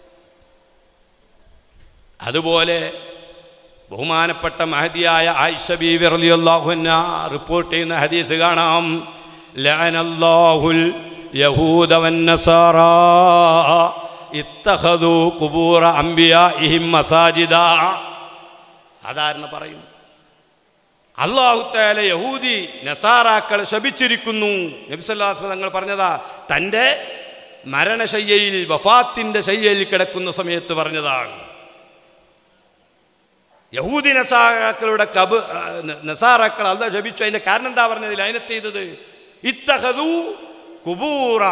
അതുപോലെ ബഹുമാനപ്പെട്ട മഹതിയായ ആയിഷ ബീവി റളിയല്ലാഹു അൻഹ റിപ്പോർട്ട് ചെയ്യുന്ന ഹദീസ് കാണാം ലഅനല്ലാഹുൽ യഹൂദ വന്നസാറാ ഇത്തഖദു ഖുബൂറ അംബിയാഇഹിം മസാജിദ സാധാരണ പറയും അള്ളാഹുത്താല യഹൂദി നസാറാക്കളെ ശപിച്ചിരിക്കുന്നു നബിസല്ലാസ്മ തങ്ങൾ പറഞ്ഞതാ തൻ്റെ മരണശയ്യയിൽ വഫാത്തിൻ്റെ ശയ്യയിൽ കിടക്കുന്ന സമയത്ത് പറഞ്ഞതാണ് യഹൂദി നസാറാക്കളുടെ കബ് ആ, ന- നസാറാക്കൾ അല്ല ശപിച്ചു അതിന്റെ കാരണം എന്താ പറഞ്ഞതിൽ അതിനത്തെ ചെയ്തത് ഇത്തഹദു കുബൂറ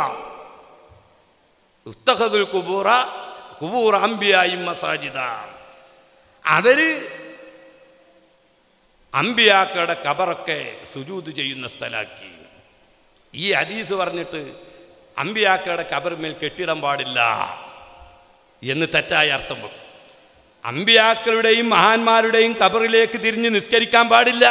ഉത്തഹദുൽ കുബൂറ കുബൂറ അംബിയായും മസാജിദ അവര് അമ്പിയാക്കളുടെ കബറൊക്കെ സുജൂത് ചെയ്യുന്ന സ്ഥലാക്കി ഈ ഹദീസ് പറഞ്ഞിട്ട് അമ്പിയാക്കളുടെ കബറിന്മേൽ കെട്ടിടാൻ പാടില്ല എന്ന് തെറ്റായ അർത്ഥം വെക്കും അമ്പിയാക്കളുടെയും മഹാന്മാരുടെയും കബറിലേക്ക് തിരിഞ്ഞ് നിസ്കരിക്കാൻ പാടില്ല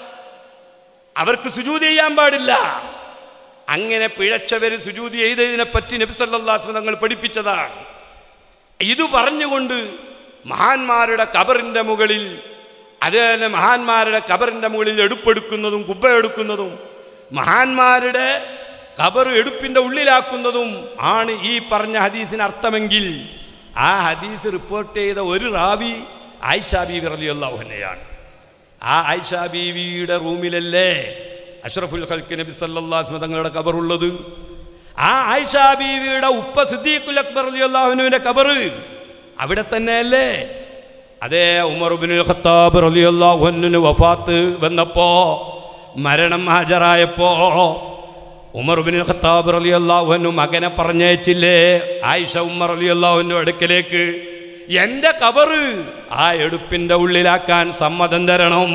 അവർക്ക് സുജൂത് ചെയ്യാൻ പാടില്ല അങ്ങനെ പിഴച്ചവർ സുജൂത് ചെയ്തതിനെ പറ്റി നബിസല്ലാസ്മ തങ്ങൾ പഠിപ്പിച്ചതാണ് ഇത് പറഞ്ഞുകൊണ്ട് മഹാന്മാരുടെ കബറിൻ്റെ മുകളിൽ അതുപോലെ മഹാന്മാരുടെ കബറിൻ്റെ മുകളിൽ എടുപ്പെടുക്കുന്നതും കുബ്ബയെടുക്കുന്നതും മഹാന്മാരുടെ കബർ എടുപ്പിൻ്റെ ഉള്ളിലാക്കുന്നതും ആണ് ഈ പറഞ്ഞ ഹദീസിന് അർത്ഥമെങ്കിൽ ആ ഹദീസ് റിപ്പോർട്ട് ചെയ്ത ഒരു റാവി ആയിഷാ ബീവി റളിയല്ലാഹുവിനെയാണ് ആ ആയിഷാ ബീവിയുടെ റൂമിലല്ലേ അഷ്റഫുൽ ഖൽക്ക് നബി സല്ലല്ലാഹു അലൈഹി വസല്ലം തങ്ങളുടെ കബറുള്ളത് ആ ആയിഷാ ബീവിയുടെ ഉപ്പ സിദ്ദീഖുൽ അക്ബർ റളിയല്ലാഹുവിന്റെ കബർ അവിടെ തന്നെയല്ലേ അതേ ഉമർ ഇബ്നുൽ ഖത്താബ് റളിയല്ലാഹു അൻഹുവിന് വഫാത്ത് വന്നപ്പോ മരണം ഹാജരായപ്പോ ഉമർ ബിൻ ഖത്താബ് റളിയല്ലാഹു അൻഹു മകനെ പറഞ്ഞയച്ചില്ലേ ആയിഷ ഉമർ റളിയല്ലാഹുവിൻ്റെ അടുക്കലേക്ക് എൻ്റെ കബറ് ആ എടുപ്പിൻ്റെ ഉള്ളിലാക്കാൻ സമ്മതം തരണം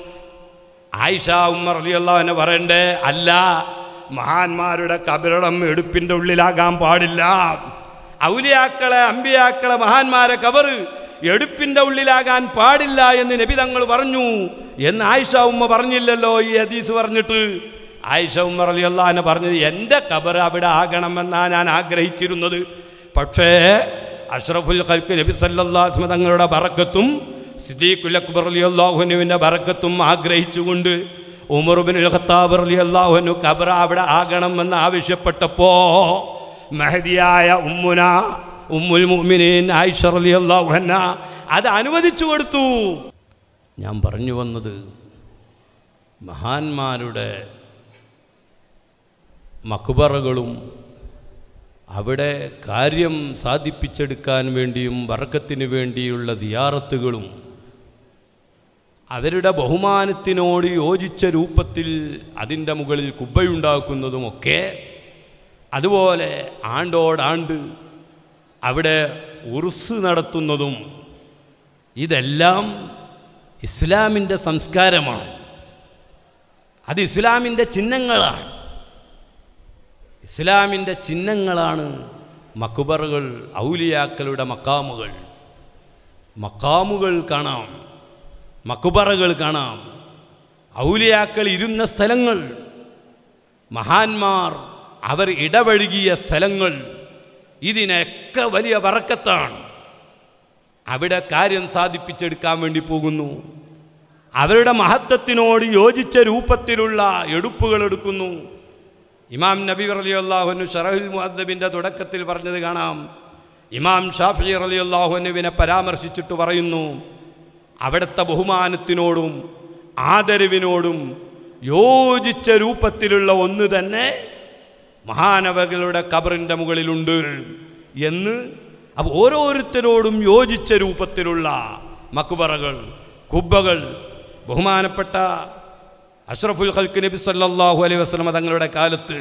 ആയിഷ ഉമ്മർ റളിയല്ലാഹുവിനെ പറയണ്ടേ അല്ല മഹാന്മാരുടെ കബറിടം എടുപ്പിൻ്റെ ഉള്ളിലാകാൻ പാടില്ല ഔലിയാക്കളെ അമ്പിയാക്കളെ മഹാന്മാരെ കബറ് എടുപ്പിൻ്റെ ഉള്ളിലാകാൻ പാടില്ല എന്ന് നബി തങ്ങൾ പറഞ്ഞു എന്ന് ആയിഷ ഉമ്മ പറഞ്ഞില്ലല്ലോ ഈ ഹദീസ് പറഞ്ഞിട്ട് ആയിഷ ഉമ്മ റളിയല്ലാഹുവിനെ പറഞ്ഞത് എൻ്റെ കബർ അവിടെ ആകണമെന്നാണ് ഞാൻ ആഗ്രഹിച്ചിരുന്നത് പക്ഷേ അഷ്റഫുൽ ഖൽക്ക് നബി സല്ലല്ലാഹു അലൈഹി വസല്ലം തങ്ങളുടെ ബറക്കത്തും സിദ്ദീഖുൽ അക്ബർ റളിയല്ലാഹുവിൻ്റെ ബറക്കത്തും ആഗ്രഹിച്ചുകൊണ്ട് ഉമർ ബിൻ ഖത്താബ് റളിയല്ലാഹു അൻഹു ഖബർ അവിടെ ആകണമെന്ന് ആവശ്യപ്പെട്ടപ്പോ മഹദിയായ ഉമ്മുന ഉമ്മുൽ മുഅ്മിനീൻ ആയിഷ റളിയല്ലാഹു അൻഹ അത് അനുവദിച്ചു കൊടുത്തു ഞാൻ പറഞ്ഞു വന്നത് മഹാന്മാരുടെ മക്ബറകളും അവിടെ കാര്യം സാധിപ്പിച്ചെടുക്കാൻ വേണ്ടിയും വർക്കത്തിന് വേണ്ടിയുള്ള സിയാറത്തുകളും അവരുടെ ബഹുമാനത്തിനോട് യോജിച്ച രൂപത്തിൽ അതിൻ്റെ മുകളിൽ കുബ്ബയുണ്ടാക്കുന്നതുമൊക്കെ അതുപോലെ ആണ്ടോടാണ്ട് അവിടെ ഉറുസ് നടത്തുന്നതും ഇതെല്ലാം ഇസ്ലാമിൻ്റെ സംസ്കാരമാണ് അത് ഇസ്ലാമിൻ്റെ ചിഹ്നങ്ങളാണ് ഇസ്ലാമിൻ്റെ ചിഹ്നങ്ങളാണ് മക്കുബറുകൾ ഔലിയാക്കളുടെ മക്കാമുകൾ മക്കാമുകൾ കാണാം മക്കുബറകൾ കാണാം ഔലിയാക്കൾ ഇരുന്ന സ്ഥലങ്ങൾ മഹാന്മാർ അവർ ഇടപഴകിയ സ്ഥലങ്ങൾ ഇതിനൊക്കെ വലിയ വറക്കത്താണ് അവിടെ കാര്യം സാധിപ്പിച്ചെടുക്കാൻ വേണ്ടി പോകുന്നു അവരുടെ മഹത്വത്തിനോട് യോജിച്ച രൂപത്തിലുള്ള എടുപ്പുകൾ എടുക്കുന്നു ഇമാം നബി റലി അള്ളാഹുനു ഷറഹുൽ മുഹദ്ദബിൻ്റെ തുടക്കത്തിൽ പറഞ്ഞത് കാണാം ഇമാം ഷാഫി റലി അള്ളാഹുനുവിനെ പരാമർശിച്ചിട്ട് പറയുന്നു അവിടുത്തെ ബഹുമാനത്തിനോടും ആദരവിനോടും യോജിച്ച രൂപത്തിലുള്ള ഒന്ന് തന്നെ മഹാനവകളുടെ കബറിൻ്റെ മുകളിലുണ്ട് എന്ന് അപ്പോൾ ഓരോരുത്തരോടും യോജിച്ച രൂപത്തിലുള്ള മക്കുബറകൾ കുബ്ബകൾ ബഹുമാനപ്പെട്ട അഷ്റഫുൽ ഖൽക്ക് നബി സല്ലല്ലാഹു അലൈഹി വസല്ലമ തങ്ങളുടെ കാലത്ത്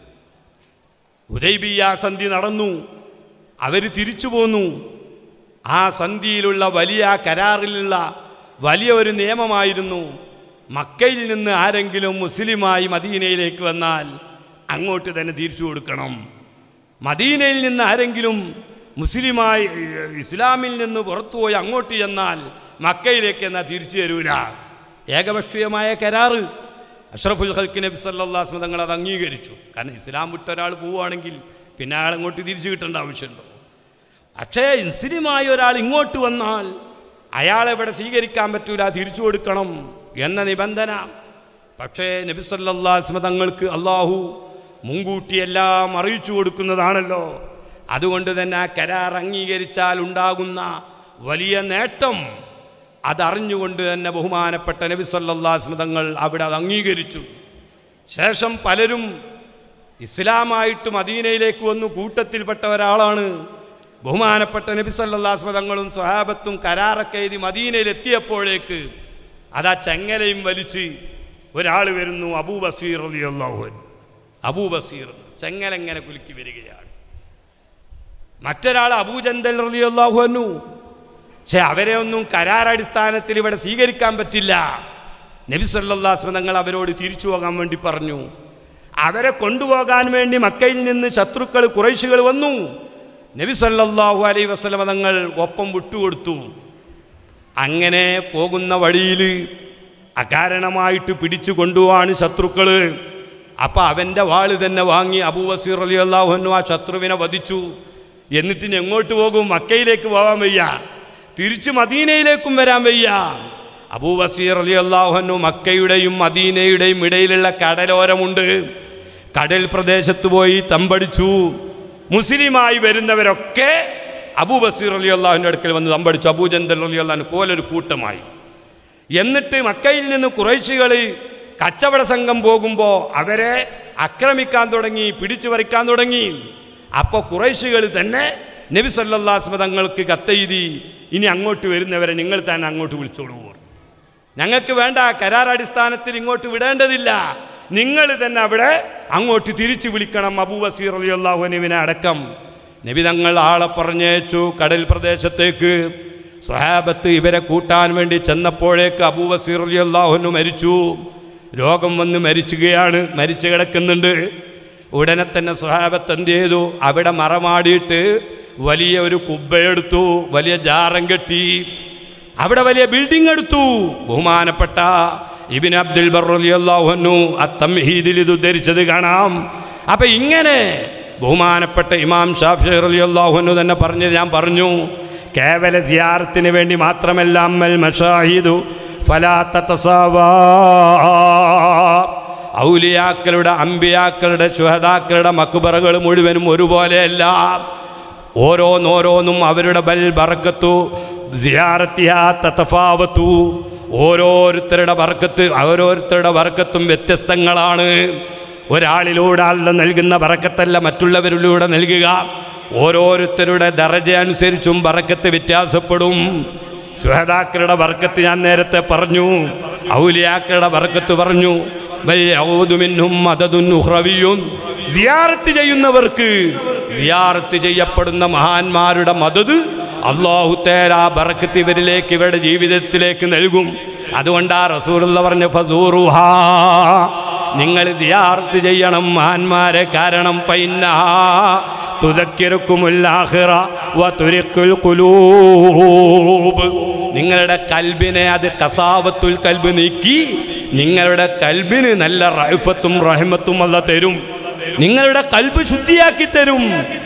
ഉദൈബിയ സന്ധി നടന്നു അവർ തിരിച്ചു പോന്നു ആ സന്ധിയിലുള്ള വലിയ ആ കരാറിലുള്ള വലിയ ഒരു നിയമമായിരുന്നു മക്കയിൽ നിന്ന് ആരെങ്കിലും മുസ്ലിമായി മദീനയിലേക്ക് വന്നാൽ അങ്ങോട്ട് തന്നെ തിരിച്ചു കൊടുക്കണം മദീനയിൽ നിന്ന് ആരെങ്കിലും മുസ്ലിമായി ഏഹ്, ഇസ്ലാമിൽ നിന്ന് പുറത്തുപോയി അങ്ങോട്ട് ചെന്നാൽ മക്കയിലേക്ക് എന്നാൽ തിരിച്ചു തരൂല ഏകപക്ഷീയമായ കരാറ് അഷ്റഫുൽ ഹൽക്ക് നബി സല്ലാസ്മ തങ്ങൾ അത് അംഗീകരിച്ചു കാരണം ഇസ്ലാം വിട്ട ഒരാൾ പോവുകയാണെങ്കിൽ പിന്നെ അയാൾ അങ്ങോട്ട് തിരിച്ചു കിട്ടേണ്ട ആവശ്യമുണ്ടോ പക്ഷേ മുസ്ലിമായ ഒരാൾ ഇങ്ങോട്ട് വന്നാൽ അയാളെ ഇവിടെ സ്വീകരിക്കാൻ പറ്റൂല തിരിച്ചു കൊടുക്കണം എന്ന നിബന്ധന പക്ഷേ നബി സല്ലാസ്മ തങ്ങൾക്ക് അള്ളാഹു മുൻകൂട്ടി എല്ലാം അറിയിച്ചു കൊടുക്കുന്നതാണല്ലോ അതുകൊണ്ട് തന്നെ ആ കരാർ അംഗീകരിച്ചാൽ ഉണ്ടാകുന്ന വലിയ നേട്ടം അതറിഞ്ഞുകൊണ്ട് തന്നെ ബഹുമാനപ്പെട്ട നബി സല്ലാസ്മ തങ്ങൾ അവിടെ അത് അംഗീകരിച്ചു ശേഷം പലരും ഇസ്ലാമായിട്ട് മദീനയിലേക്ക് വന്നു കൂട്ടത്തിൽപ്പെട്ട ഒരാളാണ് ബഹുമാനപ്പെട്ട നബി സല്ലാസ്മ തങ്ങളും സ്വഹാബത്തും കരാറൊക്കെ എഴുതി മദീനയിൽ എത്തിയപ്പോഴേക്ക് അതാ ചെങ്ങലയും വലിച്ച് ഒരാൾ വരുന്നു അബൂ ബസീർ അലിയല്ലാഹു അബൂ ബസീർ ചെങ്ങലെങ്ങനെ കുലുക്കി വരികയാണ് മറ്റൊരാൾ അബൂജന്തൽ റളിയല്ലാഹു അൻഹു പക്ഷെ അവരെ ഒന്നും കരാറടിസ്ഥാനത്തിൽ ഇവിടെ സ്വീകരിക്കാൻ പറ്റില്ല നബി സല്ലല്ലാഹു തങ്ങൾ അവരോട് തിരിച്ചു പോകാൻ വേണ്ടി പറഞ്ഞു അവരെ കൊണ്ടുപോകാൻ വേണ്ടി മക്കയിൽ നിന്ന് ശത്രുക്കൾ കുറേശികൾ വന്നു നബി സല്ലല്ലാഹു അലൈഹി വസല്ലമ തങ്ങൾ ഒപ്പം വിട്ടുകൊടുത്തു അങ്ങനെ പോകുന്ന വഴിയിൽ അകാരണമായിട്ട് പിടിച്ചു കൊണ്ടുപോവാണ് ശത്രുക്കൾ അപ്പം അവൻ്റെ വാള് തന്നെ വാങ്ങി അബൂബസീർ അലി അള്ളാഹുനു ആ ശത്രുവിനെ വധിച്ചു എന്നിട്ട് ഇനി എങ്ങോട്ട് പോകും മക്കയിലേക്ക് പോകാൻ വയ്യ തിരിച്ച് മദീനയിലേക്കും വരാൻ വയ്യ അബൂബസീർ അലി അള്ളാഹുനു മക്കയുടെയും മദീനയുടെയും ഇടയിലുള്ള കടലോരമുണ്ട് കടൽ പ്രദേശത്ത് പോയി തമ്പടിച്ചു മുസ്ലിമായി വരുന്നവരൊക്കെ അബൂബസീർ അലി അള്ളാഹുവിൻ്റെ അടുക്കൽ വന്ന് തമ്പടിച്ചു അബൂജന്തൽ അലി അള്ളാഹു പോലൊരു കൂട്ടമായി എന്നിട്ട് മക്കയിൽ നിന്ന് കുറേശികൾ കച്ചവട സംഘം പോകുമ്പോൾ അവരെ ആക്രമിക്കാൻ തുടങ്ങി പിടിച്ചു പറിക്കാൻ തുടങ്ങി അപ്പോൾ കുറേശികൾ തന്നെ നബി സല്ലാസ്മ തങ്ങൾക്ക് കത്തെഴുതി ഇനി അങ്ങോട്ട് വരുന്നവരെ നിങ്ങൾ തന്നെ അങ്ങോട്ട് വിളിച്ചോളൂ ഞങ്ങൾക്ക് വേണ്ട കരാറടിസ്ഥാനത്തിൽ ഇങ്ങോട്ട് വിടേണ്ടതില്ല നിങ്ങൾ തന്നെ അവിടെ അങ്ങോട്ട് തിരിച്ചു വിളിക്കണം അബൂ വസീർ അലി അള്ളാഹുനുവിനെ അടക്കം നബി തങ്ങൾ ആളെ പറഞ്ഞയച്ചു കടൽ പ്രദേശത്തേക്ക് സ്വഹാബത്ത് ഇവരെ കൂട്ടാൻ വേണ്ടി ചെന്നപ്പോഴേക്ക് അബൂ വസീർ അലി അള്ളാഹുനു മരിച്ചു രോഗം വന്ന് മരിച്ചുകയാണ് മരിച്ചു കിടക്കുന്നുണ്ട് ഉടനെ തന്നെ സ്വഹാബത്ത് എന്ത് ചെയ്തു അവിടെ മറമാടിയിട്ട് വലിയ ഒരു കുബ്ബയെടുത്തു വലിയ ജാറം കെട്ടി അവിടെ വലിയ ബിൽഡിംഗ് എടുത്തു ബഹുമാനപ്പെട്ട ഇബിൻ അബ്ദുൽ ബർറിയാഹുനു അത്തംഹീദിൽ ഇത് ഉദ്ധരിച്ചത് കാണാം അപ്പൊ ഇങ്ങനെ ബഹുമാനപ്പെട്ട ഇമാം ഷാഫി അള്ളാഹുനു തന്നെ പറഞ്ഞ് ഞാൻ പറഞ്ഞു കേവല ധ്യാരത്തിന് വേണ്ടി മാത്രമല്ല അമ്മൽ മഷാഹിദു ഫലാത്ത ഔലിയാക്കളുടെ അമ്പിയാക്കളുടെ ശുഹദാക്കളുടെ മക്കുബറകൾ മുഴുവനും ഒരുപോലെയല്ല ഓരോന്നോരോന്നും അവരുടെ ബൽ ബർക്കത്തു സിയാറത്തിയാ തതഫാവത്തു ഓരോരുത്തരുടെ വർക്കത്ത് ഓരോരുത്തരുടെ വർക്കത്തും വ്യത്യസ്തങ്ങളാണ് ഒരാളിലൂടെ ആളുടെ നൽകുന്ന ബറക്കത്തല്ല മറ്റുള്ളവരിലൂടെ നൽകുക ഓരോരുത്തരുടെ ദറജ അനുസരിച്ചും ബറക്കത്ത് വ്യത്യാസപ്പെടും ശുഹദാക്കളുടെ ബർക്കത്ത് ഞാൻ നേരത്തെ പറഞ്ഞു ഔലിയാക്കളുടെ ബർക്കത്ത് പറഞ്ഞു ബൽ യഊദു മിൻഹും മദദുൻ ഉഖ്റവിയ്യുൻ. സിയാറത്ത് ചെയ്യുന്നവർക്ക് സിയാറത്ത് ചെയ്യപ്പെടുന്ന മഹാന്മാരുടെ മദത് അള്ളാഹു തേരാ ബർക്കത്ത് ഇവരിലേക്ക് ഇവരുടെ ജീവിതത്തിലേക്ക് നൽകും അതുകൊണ്ടാ റസൂലുള്ള പറഞ്ഞ ഫസൂറുഹാ നിങ്ങൾ ദിയാർത്ത് ചെയ്യണം മഹാന്മാരെ കാരണം പൈന്ന തുതക്കിറക്കുമുല്ലാഹിറ വ തുരിക്കുൽ കുലൂബ് നിങ്ങളുടെ കൽബിനെ അത് കസാവത്തുൽ കൽബ് നീക്കി നിങ്ങളുടെ കൽബിന് നല്ല റഹഫത്തും റഹമത്തും അല്ല തരും നിങ്ങളുടെ കൽബ് ശുദ്ധിയാക്കി തരും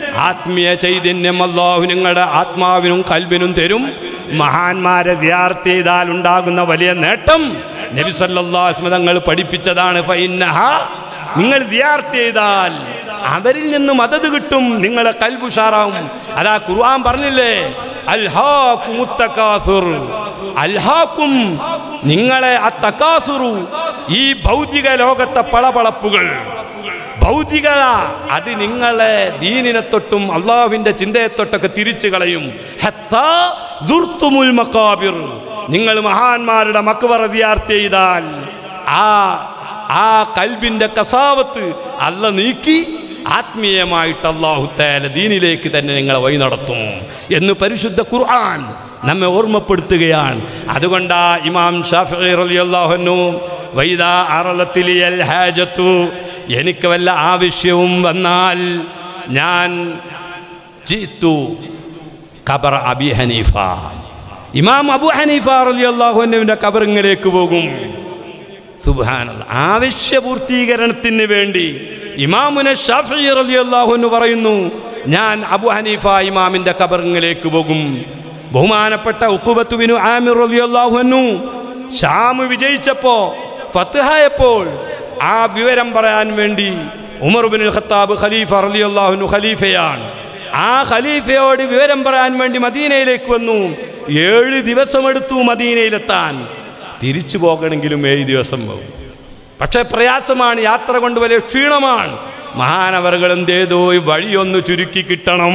ആത്മീയ ചൈതന്യം അള്ളാഹു നിങ്ങളുടെ ആത്മാവിനും കൽബിനും തരും മഹാന്മാരെ ധ്യാർത്ത് ചെയ്താൽ ഉണ്ടാകുന്ന വലിയ നേട്ടം നബി സല്ലല്ലാഹു തങ്ങൾ പഠിപ്പിച്ചതാണ് ഫൈന്നഹ നിങ്ങൾ ധ്യാർത്ത് ചെയ്താൽ അവരിൽ നിന്ന് മദത് കിട്ടും നിങ്ങളെ കൽബുഷാറാവും അതാ ഖുർആൻ പറഞ്ഞില്ലേ അൽഹാക്കുമുത്തക്കാസുർ അൽഹാക്കും നിങ്ങളെ ആ തക്കാസുറു ഈ ഭൗതിക ലോകത്തെ പളപളപ്പുകൾ ഭൗതികത അത് നിങ്ങളെ ദീനിനെ തൊട്ടും അള്ളാഹുവിന്റെ ചിന്തയെ തൊട്ടൊക്കെ തിരിച്ചു കളയും ഹത്താ ദുർത്തുമുൽ മക്കാബിർ നിങ്ങൾ മഹാന്മാരുടെ മക്ബറ ദിയാർത്ത് ചെയ്താൽ ആ ആ കൽബിന്റെ കസാവത്ത് അല്ല നീക്കി ആത്മീയമായിട്ട് അള്ളാഹു തേല ദീനിലേക്ക് തന്നെ നിങ്ങളെ വഴി നടത്തും എന്ന് പരിശുദ്ധ ഖുർആൻ നമ്മെ ഓർമ്മപ്പെടുത്തുകയാണ് അതുകൊണ്ടാ ഇമാം ഷാഫി റളിയല്ലാഹുനു വൈദാ അറലത്തിലിയൽ ഹാജത്തു എനിക്ക് വല്ല ആവശ്യവും വന്നാൽ ഞാൻ ജീത്തു ഖബർ അബി ഹനീഫ ഇമാം അബു ഹനീഫ റളിയല്ലാഹുവിൻ്റെ ഖബറിങ്ങിലേക്ക് പോകും സുബാനല്ല ആവശ്യ പൂർത്തീകരണത്തിന് വേണ്ടി ഇമാമുനെ ഷാഫി റളിയല്ലാഹു എന്ന് പറയുന്നു ഞാൻ അബു ഹനീഫ ഇമാമിൻ്റെ ഖബറിങ്ങിലേക്ക് പോകും ബഹുമാനപ്പെട്ട ഉക്കുബത്തുബിനു ആമിർ റളിയല്ലാഹു അൻഹു ഷാമ് വിജയിച്ചപ്പോ ഫത്ഹായപ്പോൾ ആ വിവരം പറയാൻ വേണ്ടി ഉമർ ബിൻ ഖത്താബ് ഖലീഫ റളിയല്ലാഹു അൻഹു ഖലീഫയാണ് ആ ഖലീഫയോട് വിവരം പറയാൻ വേണ്ടി മദീനയിലേക്ക് വന്നു ഏഴ് ദിവസമെടുത്തു മദീനയിലെത്താൻ തിരിച്ചു പോകണമെങ്കിലും ഏഴ് ദിവസം പോകും പക്ഷേ പ്രയാസമാണ് യാത്ര കൊണ്ട് വലിയ ക്ഷീണമാണ് മഹാനവറുകൾ എന്തേതോ ഈ വഴിയൊന്ന് ചുരുക്കി കിട്ടണം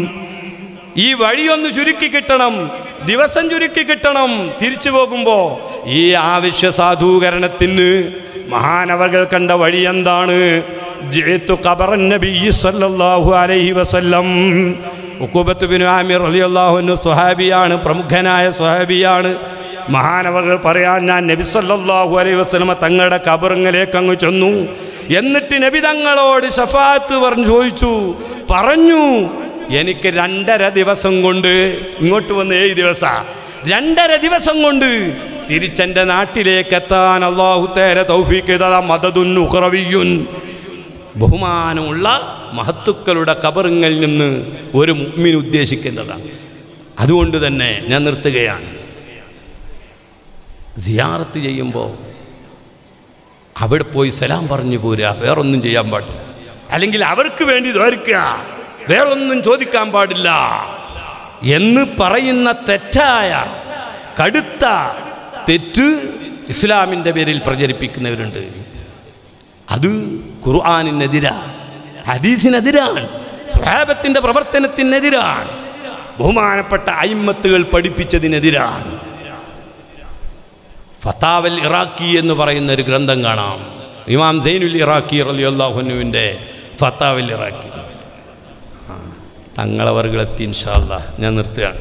ഈ വഴിയൊന്ന് ചുരുക്കി കിട്ടണം ദിവസം ചുരുക്കി കിട്ടണം തിരിച്ചു പോകുമ്പോൾ ഈ ആവശ്യ സാധൂകരണത്തിന് മഹാനവകൾ കണ്ട വഴി എന്താണ് ജേത്തു ഖബറൻ നബി സല്ലല്ലാഹു അലൈഹി വസല്ലം ഉഖൂബത്ത് ബിൻ ആമിർ റളിയല്ലാഹു അൻഹു സ്വഹാബിയാണ് പ്രമുഖനായ സ്വഹാബിയാണ് മഹാനവകൾ പറയാൻ ഞാൻ നബി സല്ലല്ലാഹു അലൈഹി വസല്ലമ തങ്ങളുടെ കബറിങ്ങിലേക്ക് അങ്ങ് ചെന്നു എന്നിട്ട് നബി തങ്ങളോട് ഷഫാത്ത് പറഞ്ഞു ചോദിച്ചു പറഞ്ഞു എനിക്ക് രണ്ടര ദിവസം കൊണ്ട് ഇങ്ങോട്ട് വന്ന് ഏഴ് ദിവസ രണ്ടര ദിവസം കൊണ്ട് തിരിച്ചെൻ്റെ നാട്ടിലേക്ക് എത്താൻ അള്ളാഹു തേര തൗഫീഖ് മദതുൻ ഉഖറവിയുൻ ബഹുമാനമുള്ള മഹത്തുക്കളുടെ കബറിങ്ങളിൽ നിന്ന് ഒരു മുഗ്മിൻ ഉദ്ദേശിക്കേണ്ടതാണ് അതുകൊണ്ട് തന്നെ ഞാൻ നിർത്തുകയാണ് സിയാറത്ത് ചെയ്യുമ്പോൾ അവിടെ പോയി സലാം പറഞ്ഞു പോരുക വേറൊന്നും ചെയ്യാൻ പാടില്ല അല്ലെങ്കിൽ അവർക്ക് വേണ്ടി ദ്വാരിക്കുക വേറൊന്നും ചോദിക്കാൻ പാടില്ല എന്ന് പറയുന്ന തെറ്റായ കടുത്ത തെറ്റ് ഇസ്ലാമിൻ്റെ പേരിൽ പ്രചരിപ്പിക്കുന്നവരുണ്ട് അത് ഖുർആാനിനെതിരാണ് ഹദീസിനെതിരാണ് സ്വഹാബത്തിൻ്റെ പ്രവർത്തനത്തിനെതിരാണ് ബഹുമാനപ്പെട്ട അയിമ്മത്തുകൾ പഠിപ്പിച്ചതിനെതിരാണ് ഫത്താവൽ ഇറാഖി എന്ന് പറയുന്ന ഒരു ഗ്രന്ഥം കാണാം ഇമാം സൈനുൽ ഇറാഖി റലി അള്ളാഹുനുവിൻ്റെ ഫത്താവൽ ഇറാഖി ആ, തങ്ങളവർകളെത്തി ഇൻഷാല്ല ഞാൻ നിർത്തുകയാണ്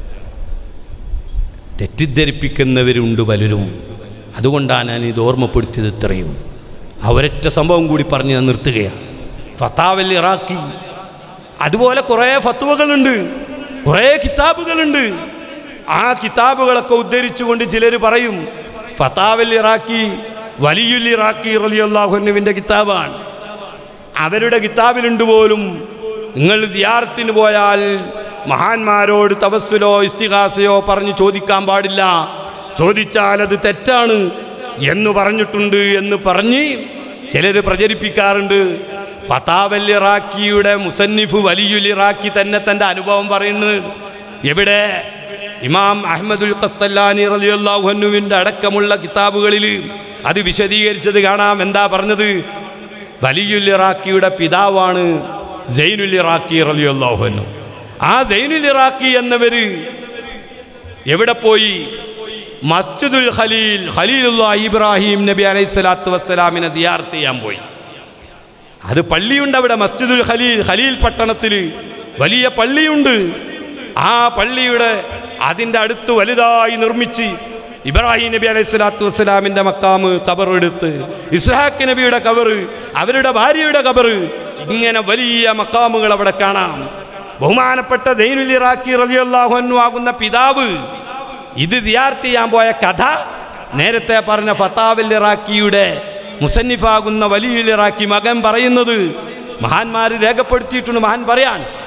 തെറ്റിദ്ധരിപ്പിക്കുന്നവരുണ്ട് പലരും അതുകൊണ്ടാണ് ഞാൻ ഇത് ഓർമ്മപ്പെടുത്തിയത് ഇത്രയും അവരൊറ്റ സംഭവം കൂടി പറഞ്ഞ് ഞാൻ നിർത്തുകയാണ് ഫത്താവൽ ഇറാഖി അതുപോലെ കുറേ ഫത്തുവകളുണ്ട് കുറേ കിതാബുകളുണ്ട് ആ കിതാബുകളൊക്കെ ഉദ്ധരിച്ചുകൊണ്ട് ചിലർ പറയും ഫത്താവൽ ഇറാഖി വലിയുൽ ഇറാഖി റലിയല്ലാഹുനുവിൻ്റെ കിതാബാണ് അവരുടെ കിതാബിലുണ്ട് പോലും നിങ്ങൾ സിയാറത്തിന് പോയാൽ മഹാന്മാരോട് തപസ്സിലോ ഇസ്തിഹാസയോ പറഞ്ഞ് ചോദിക്കാൻ പാടില്ല ചോദിച്ചാൽ അത് തെറ്റാണ് എന്ന് പറഞ്ഞിട്ടുണ്ട് എന്ന് പറഞ്ഞ് ചിലർ പ്രചരിപ്പിക്കാറുണ്ട് ഫതാവൽ ഇറാഖിയുടെ മുസന്നിഫ് വലിയുൽ ഇറാഖി തന്നെ തൻ്റെ അനുഭവം പറയുന്നത് എവിടെ ഇമാം അഹമ്മദുൽ ഖസ്തല്ലാനി റളിയല്ലാഹു അൻഹുവിൻ്റെ അടക്കമുള്ള കിതാബുകളിൽ അത് വിശദീകരിച്ചത് കാണാം എന്താ പറഞ്ഞത് വലിയുൽ ഇറാഖിയുടെ പിതാവാണ് സൈനുൽ ഇറാഖി റളിയല്ലാഹു അൻഹു ആ സൈനുൽ ഇറാഖി എന്നവര് എവിടെ പോയി മസ്ജിദുൽ ഖലീൽ ഖലീലുള്ള ഇബ്രാഹിം നബി അലൈഹി സ്വലാത്തു വസ്സലാമിനെ ദിയാർത്ത് ചെയ്യാൻ പോയി അത് പള്ളിയുണ്ട് അവിടെ മസ്ജിദുൽ ഖലീൽ ഖലീൽ പട്ടണത്തിൽ വലിയ പള്ളിയുണ്ട് ആ പള്ളിയുടെ അതിൻ്റെ അടുത്ത് വലുതായി നിർമ്മിച്ച് ഇബ്രാഹിം നബി അലൈഹി സ്വലാത്തു വസ്സലാമിൻ്റെ മക്കാമ് കബർ എടുത്ത് ഇസ്ഹാഖ് നബിയുടെ കബർ അവരുടെ ഭാര്യയുടെ കബർ ഇങ്ങനെ വലിയ മക്കാമുകൾ അവിടെ കാണാം ബഹുമാനപ്പെട്ട ദൈനുൽ ഇറാഖി റളിയല്ലാഹു അൻഹു ആകുന്ന പിതാവ് ഇത് ദിയാർത്ത് ചെയ്യാൻ പോയ കഥ നേരത്തെ പറഞ്ഞ ഫത്താവിൽ ഇറാഖിയുടെ മുസന്നിഫാകുന്ന വലിയ ഇറാഖി മകൻ പറയുന്നത് മഹാന്മാർ രേഖപ്പെടുത്തിയിട്ടുണ്ട് മഹാൻ പറയാൻ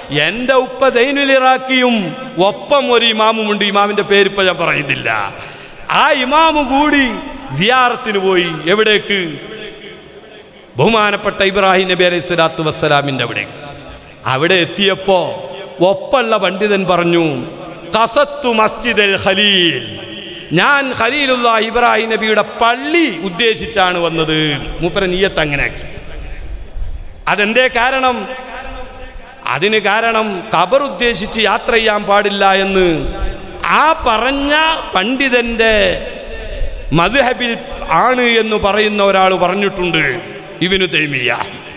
എൻ്റെ ഉപ്പ ദൈനുൽ ഇറാഖിയും ഒപ്പം ഒരു ഇമാമുമുണ്ട് ഇമാമിൻ്റെ പേര് ഇപ്പം ഞാൻ പറയുന്നില്ല ആ ഇമാമു കൂടി സിയാറത്തിന് പോയി എവിടേക്ക് ബഹുമാനപ്പെട്ട ഇബ്രാഹിം നബി അലൈഹി സ്വലാത്തു വസ്സലാമിൻ്റെ അവിടെ അവിടെ എത്തിയപ്പോൾ ഒപ്പുള്ള പണ്ഡിതൻ പറഞ്ഞു കസത്തു മസ്ജിദ് ഖലീൽ ഞാൻ ഖലീലുള്ള ഇബ്രാഹിം നബിയുടെ പള്ളി ഉദ്ദേശിച്ചാണ് വന്നത് മൂപ്പര നീയത്ത് അങ്ങനെയാക്കി അതെന്തേ കാരണം അതിന് കാരണം ഖബർ ഉദ്ദേശിച്ച് യാത്ര ചെയ്യാൻ പാടില്ല എന്ന് ആ പറഞ്ഞ പണ്ഡിതന്റെ മദ്ഹബിൽ ആണ് എന്ന് പറയുന്ന ഒരാൾ പറഞ്ഞിട്ടുണ്ട് ഇവനു തൈമിയ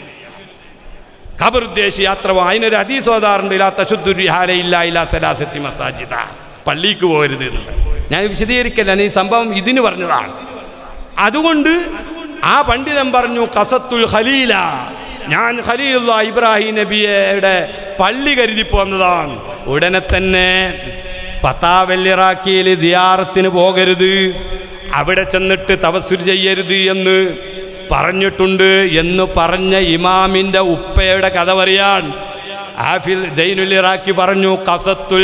ഖബർ ഉദ്ദേശി യാത്ര പോ- അതിനൊരു അതീസോദാറുണ്ട് ഇല്ലാ തശുദ്ധുരിഹാല ഇല്ല ഇല്ലാ സലാസത്തി മസാജിദ പള്ളിക്ക് പോകരുത് എന്നുള്ളത് ഞാൻ വിശദീകരിക്കല്ല ഈ സംഭവം ഇതിന് പറഞ്ഞതാണ് അതുകൊണ്ട് ആ പണ്ഡിതൻ പറഞ്ഞു കസത്തുൽ ഖലീല ഞാൻ ഖലീലുള്ള ഇബ്രാഹിം നബിയുടെ പള്ളി കരുതി പോന്നതാണ് ഉടനെ തന്നെ ഫത്താവല്ലിറാക്കിയിൽ ദിയാറത്തിന് പോകരുത് അവിടെ ചെന്നിട്ട് തപസ്സുർ ചെയ്യരുത് എന്ന് പറഞ്ഞിട്ടുണ്ട് എന്ന് പറഞ്ഞ ഇമാമിൻ്റെ ഉപ്പയുടെ കഥ പറയാൻ ആഫിൽ ദൈനുൽ ഇറാഖി പറഞ്ഞു കസത്തുൽ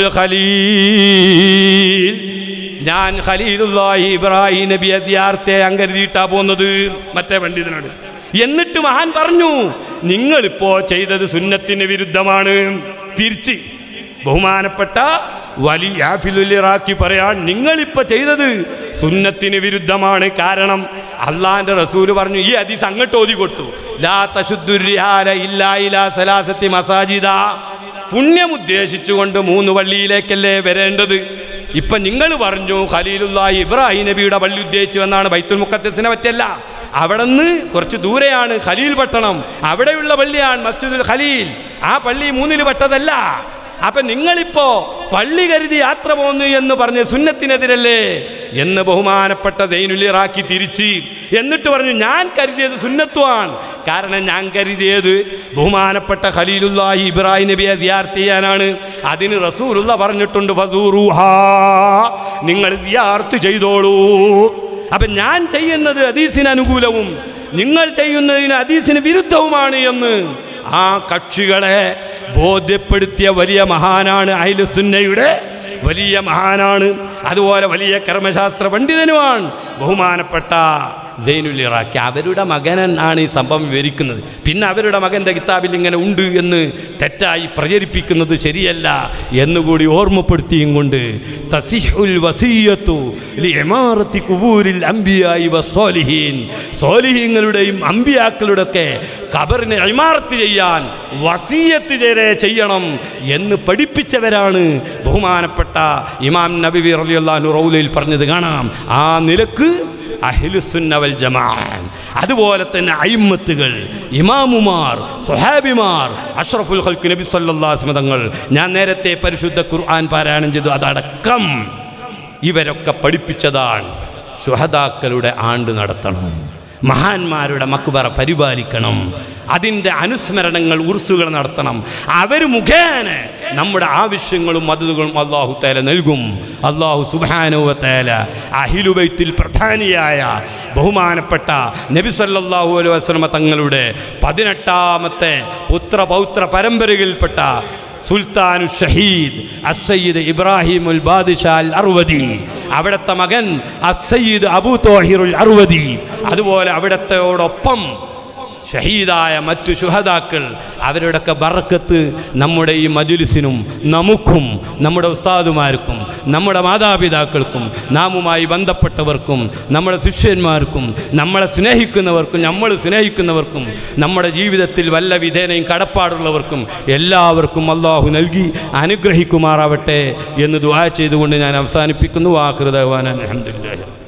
ഖലീൽ ഞാൻ ഖലീലുല്ലാഹി ഇബ്രാഹിം നബി അധ്യാർത്ഥെ അങ്കരുതിയിട്ടാ പോകുന്നത് മറ്റേ പണ്ഡിതനാണ് എന്നിട്ട് മഹാൻ പറഞ്ഞു നിങ്ങളിപ്പോ ചെയ്തത് സുന്നത്തിന് വിരുദ്ധമാണ് തിരിച്ച് ബഹുമാനപ്പെട്ട വലിയ ആഫിലുലിറാക്കി പറയാൻ നിങ്ങളിപ്പോ ചെയ്തത് സുന്നത്തിന് വിരുദ്ധമാണ് കാരണം അള്ളാന്റെ റസൂല് പറഞ്ഞു ഈ ഹദീസ് അങ്ങോട്ട് ഓതി കൊടുത്തു ലാ തശുദ്ധുര്യാല ഇല്ലാ ഇലാ സലാസത്തി മസാജിദ പുണ്യം ഉദ്ദേശിച്ചുകൊണ്ട് മൂന്ന് പള്ളിയിലേക്കല്ലേ വരേണ്ടത് ഇപ്പൊ നിങ്ങൾ പറഞ്ഞു ഖലീലുള്ള ഇബ്രാഹിം നബിയുടെ പള്ളി ഉദ്ദേശിച്ചു എന്നാണ് ബൈത്തുൽ മുക്കത്തസിനെ പറ്റല്ല അവിടെ നിന്ന് കുറച്ച് ദൂരെയാണ് ഖലീൽ പട്ടണം അവിടെയുള്ള പള്ളിയാണ് മസ്ജിദുൽ ഖലീൽ ആ പള്ളി മൂന്നിൽ പെട്ടതല്ല അപ്പൊ നിങ്ങളിപ്പോ പള്ളി കരുതി യാത്ര പോന്നു എന്ന് പറഞ്ഞ് സുന്നത്തിനെതിരല്ലേ എന്ന് ബഹുമാനപ്പെട്ട ദൈനുലിറാക്കി തിരിച്ച് എന്നിട്ട് പറഞ്ഞു ഞാൻ കരുതിയത് സുന്നത്വമാണ് കാരണം ഞാൻ കരുതിയത് ബഹുമാനപ്പെട്ട ഖലീലുല്ലാഹി ഇബ്രാഹിം നബിയെ സിയാർത്ത് ചെയ്യാനാണ് അതിന് റസൂലുള്ള പറഞ്ഞിട്ടുണ്ട് ഫസൂറുഹാ നിങ്ങൾ സിയാർത്ത് ചെയ്തോളൂ അപ്പൊ ഞാൻ ചെയ്യുന്നത് ഹദീസിന് അനുകൂലവും നിങ്ങൾ ചെയ്യുന്നതിന് ഹദീസിന് വിരുദ്ധവുമാണ് എന്ന് ആ കക്ഷികളെ ബോധ്യപ്പെടുത്തിയ വലിയ മഹാനാണ് അയലുസുന്നയുടെ വലിയ മഹാനാണ് അതുപോലെ വലിയ കർമ്മശാസ്ത്ര പണ്ഡിതനുമാണ് ബഹുമാനപ്പെട്ട സൈനുൽ ഇറാഖി അവരുടെ മകനാണ് ഈ സംഭവം വിവരിക്കുന്നത് പിന്നെ അവരുടെ മകൻ്റെ കിതാബിൽ ഇങ്ങനെ ഉണ്ട് എന്ന് തെറ്റായി പ്രചരിപ്പിക്കുന്നത് ശരിയല്ല എന്നുകൂടി ഓർമ്മപ്പെടുത്തിയും കൊണ്ട് തസിഹുൽ വസീയത്തു ലി ഇമാറത്തി കുബൂരിൽ അംബിയായി വസ്സോലിഹീൻ സോലിഹീങ്ങളുടെയും അമ്പിയാക്കളുടെ ഒക്കെ ഖബറിനെ ഇമാറത്ത് ചെയ്യാൻ വസീയത്ത് ചേരെ ചെയ്യണം എന്ന് പഠിപ്പിച്ചവരാണ് ബഹുമാനപ്പെട്ട ഇമാം നബി റളിയല്ലാഹു റൗലയിൽ പറഞ്ഞത് കാണാം ആ നിലക്ക് അഹിലുസുന്നവൽ ജമാൻ അതുപോലെ തന്നെ അയിമ്മത്തുകൾ ഇമാമുമാർ സുഹാബിമാർ അഷ്റഫുൽ ഹൽക്ക് നബി സല്ലാസ് മതങ്ങൾ ഞാൻ നേരത്തെ പരിശുദ്ധ ഖുർആൻ പാരായണം ചെയ്തു അതടക്കം ഇവരൊക്കെ പഠിപ്പിച്ചതാണ് ശുഹദാക്കളുടെ ആണ്ട് നടത്തണം മഹാന്മാരുടെ മക്കുബറ പരിപാലിക്കണം അതിൻ്റെ അനുസ്മരണങ്ങൾ ഉർസുകൾ നടത്തണം അവർ മുഖേന നമ്മുടെ ആവശ്യങ്ങളും മദതുകളും അള്ളാഹു തേല നൽകും അള്ളാഹു സുബാനുവ തേല അഹിലുബൈത്തിൽ പ്രധാനിയായ ബഹുമാനപ്പെട്ട നബി സല്ലല്ലാഹു അലൈഹി വസല്ലമ തങ്ങളുടെ പതിനെട്ടാമത്തെ പുത്രപൗത്ര പരമ്പരയിൽപ്പെട്ട സുൽത്താനു ഷഹീദ് അസയ്യിദ് ഇബ്രാഹിമുൽ ബാദിഷാൽ അറുവദി അവിടുത്തെ മകൻ അസയ്യിദ് അബൂ തോഹിറുൽ അറുവദി അതുപോലെ അവിടത്തെയോടൊപ്പം ഷഹീദായ മറ്റു ശുഹദാക്കൾ അവരുടെയൊക്കെ ബറക്കത്ത് നമ്മുടെ ഈ മജുലിസിനും നമുക്കും നമ്മുടെ ഉസ്താദുമാർക്കും നമ്മുടെ മാതാപിതാക്കൾക്കും നാമുമായി ബന്ധപ്പെട്ടവർക്കും നമ്മുടെ ശിഷ്യന്മാർക്കും നമ്മളെ സ്നേഹിക്കുന്നവർക്കും നമ്മൾ സ്നേഹിക്കുന്നവർക്കും നമ്മുടെ ജീവിതത്തിൽ വല്ല വിധേനയും കടപ്പാടുള്ളവർക്കും എല്ലാവർക്കും അള്ളാഹു നൽകി അനുഗ്രഹിക്കുമാറാവട്ടെ എന്ന് ദുആ ചെയ്തുകൊണ്ട് ഞാൻ അവസാനിപ്പിക്കുന്നു വാഹൃദവാൻ അലഹമില്ല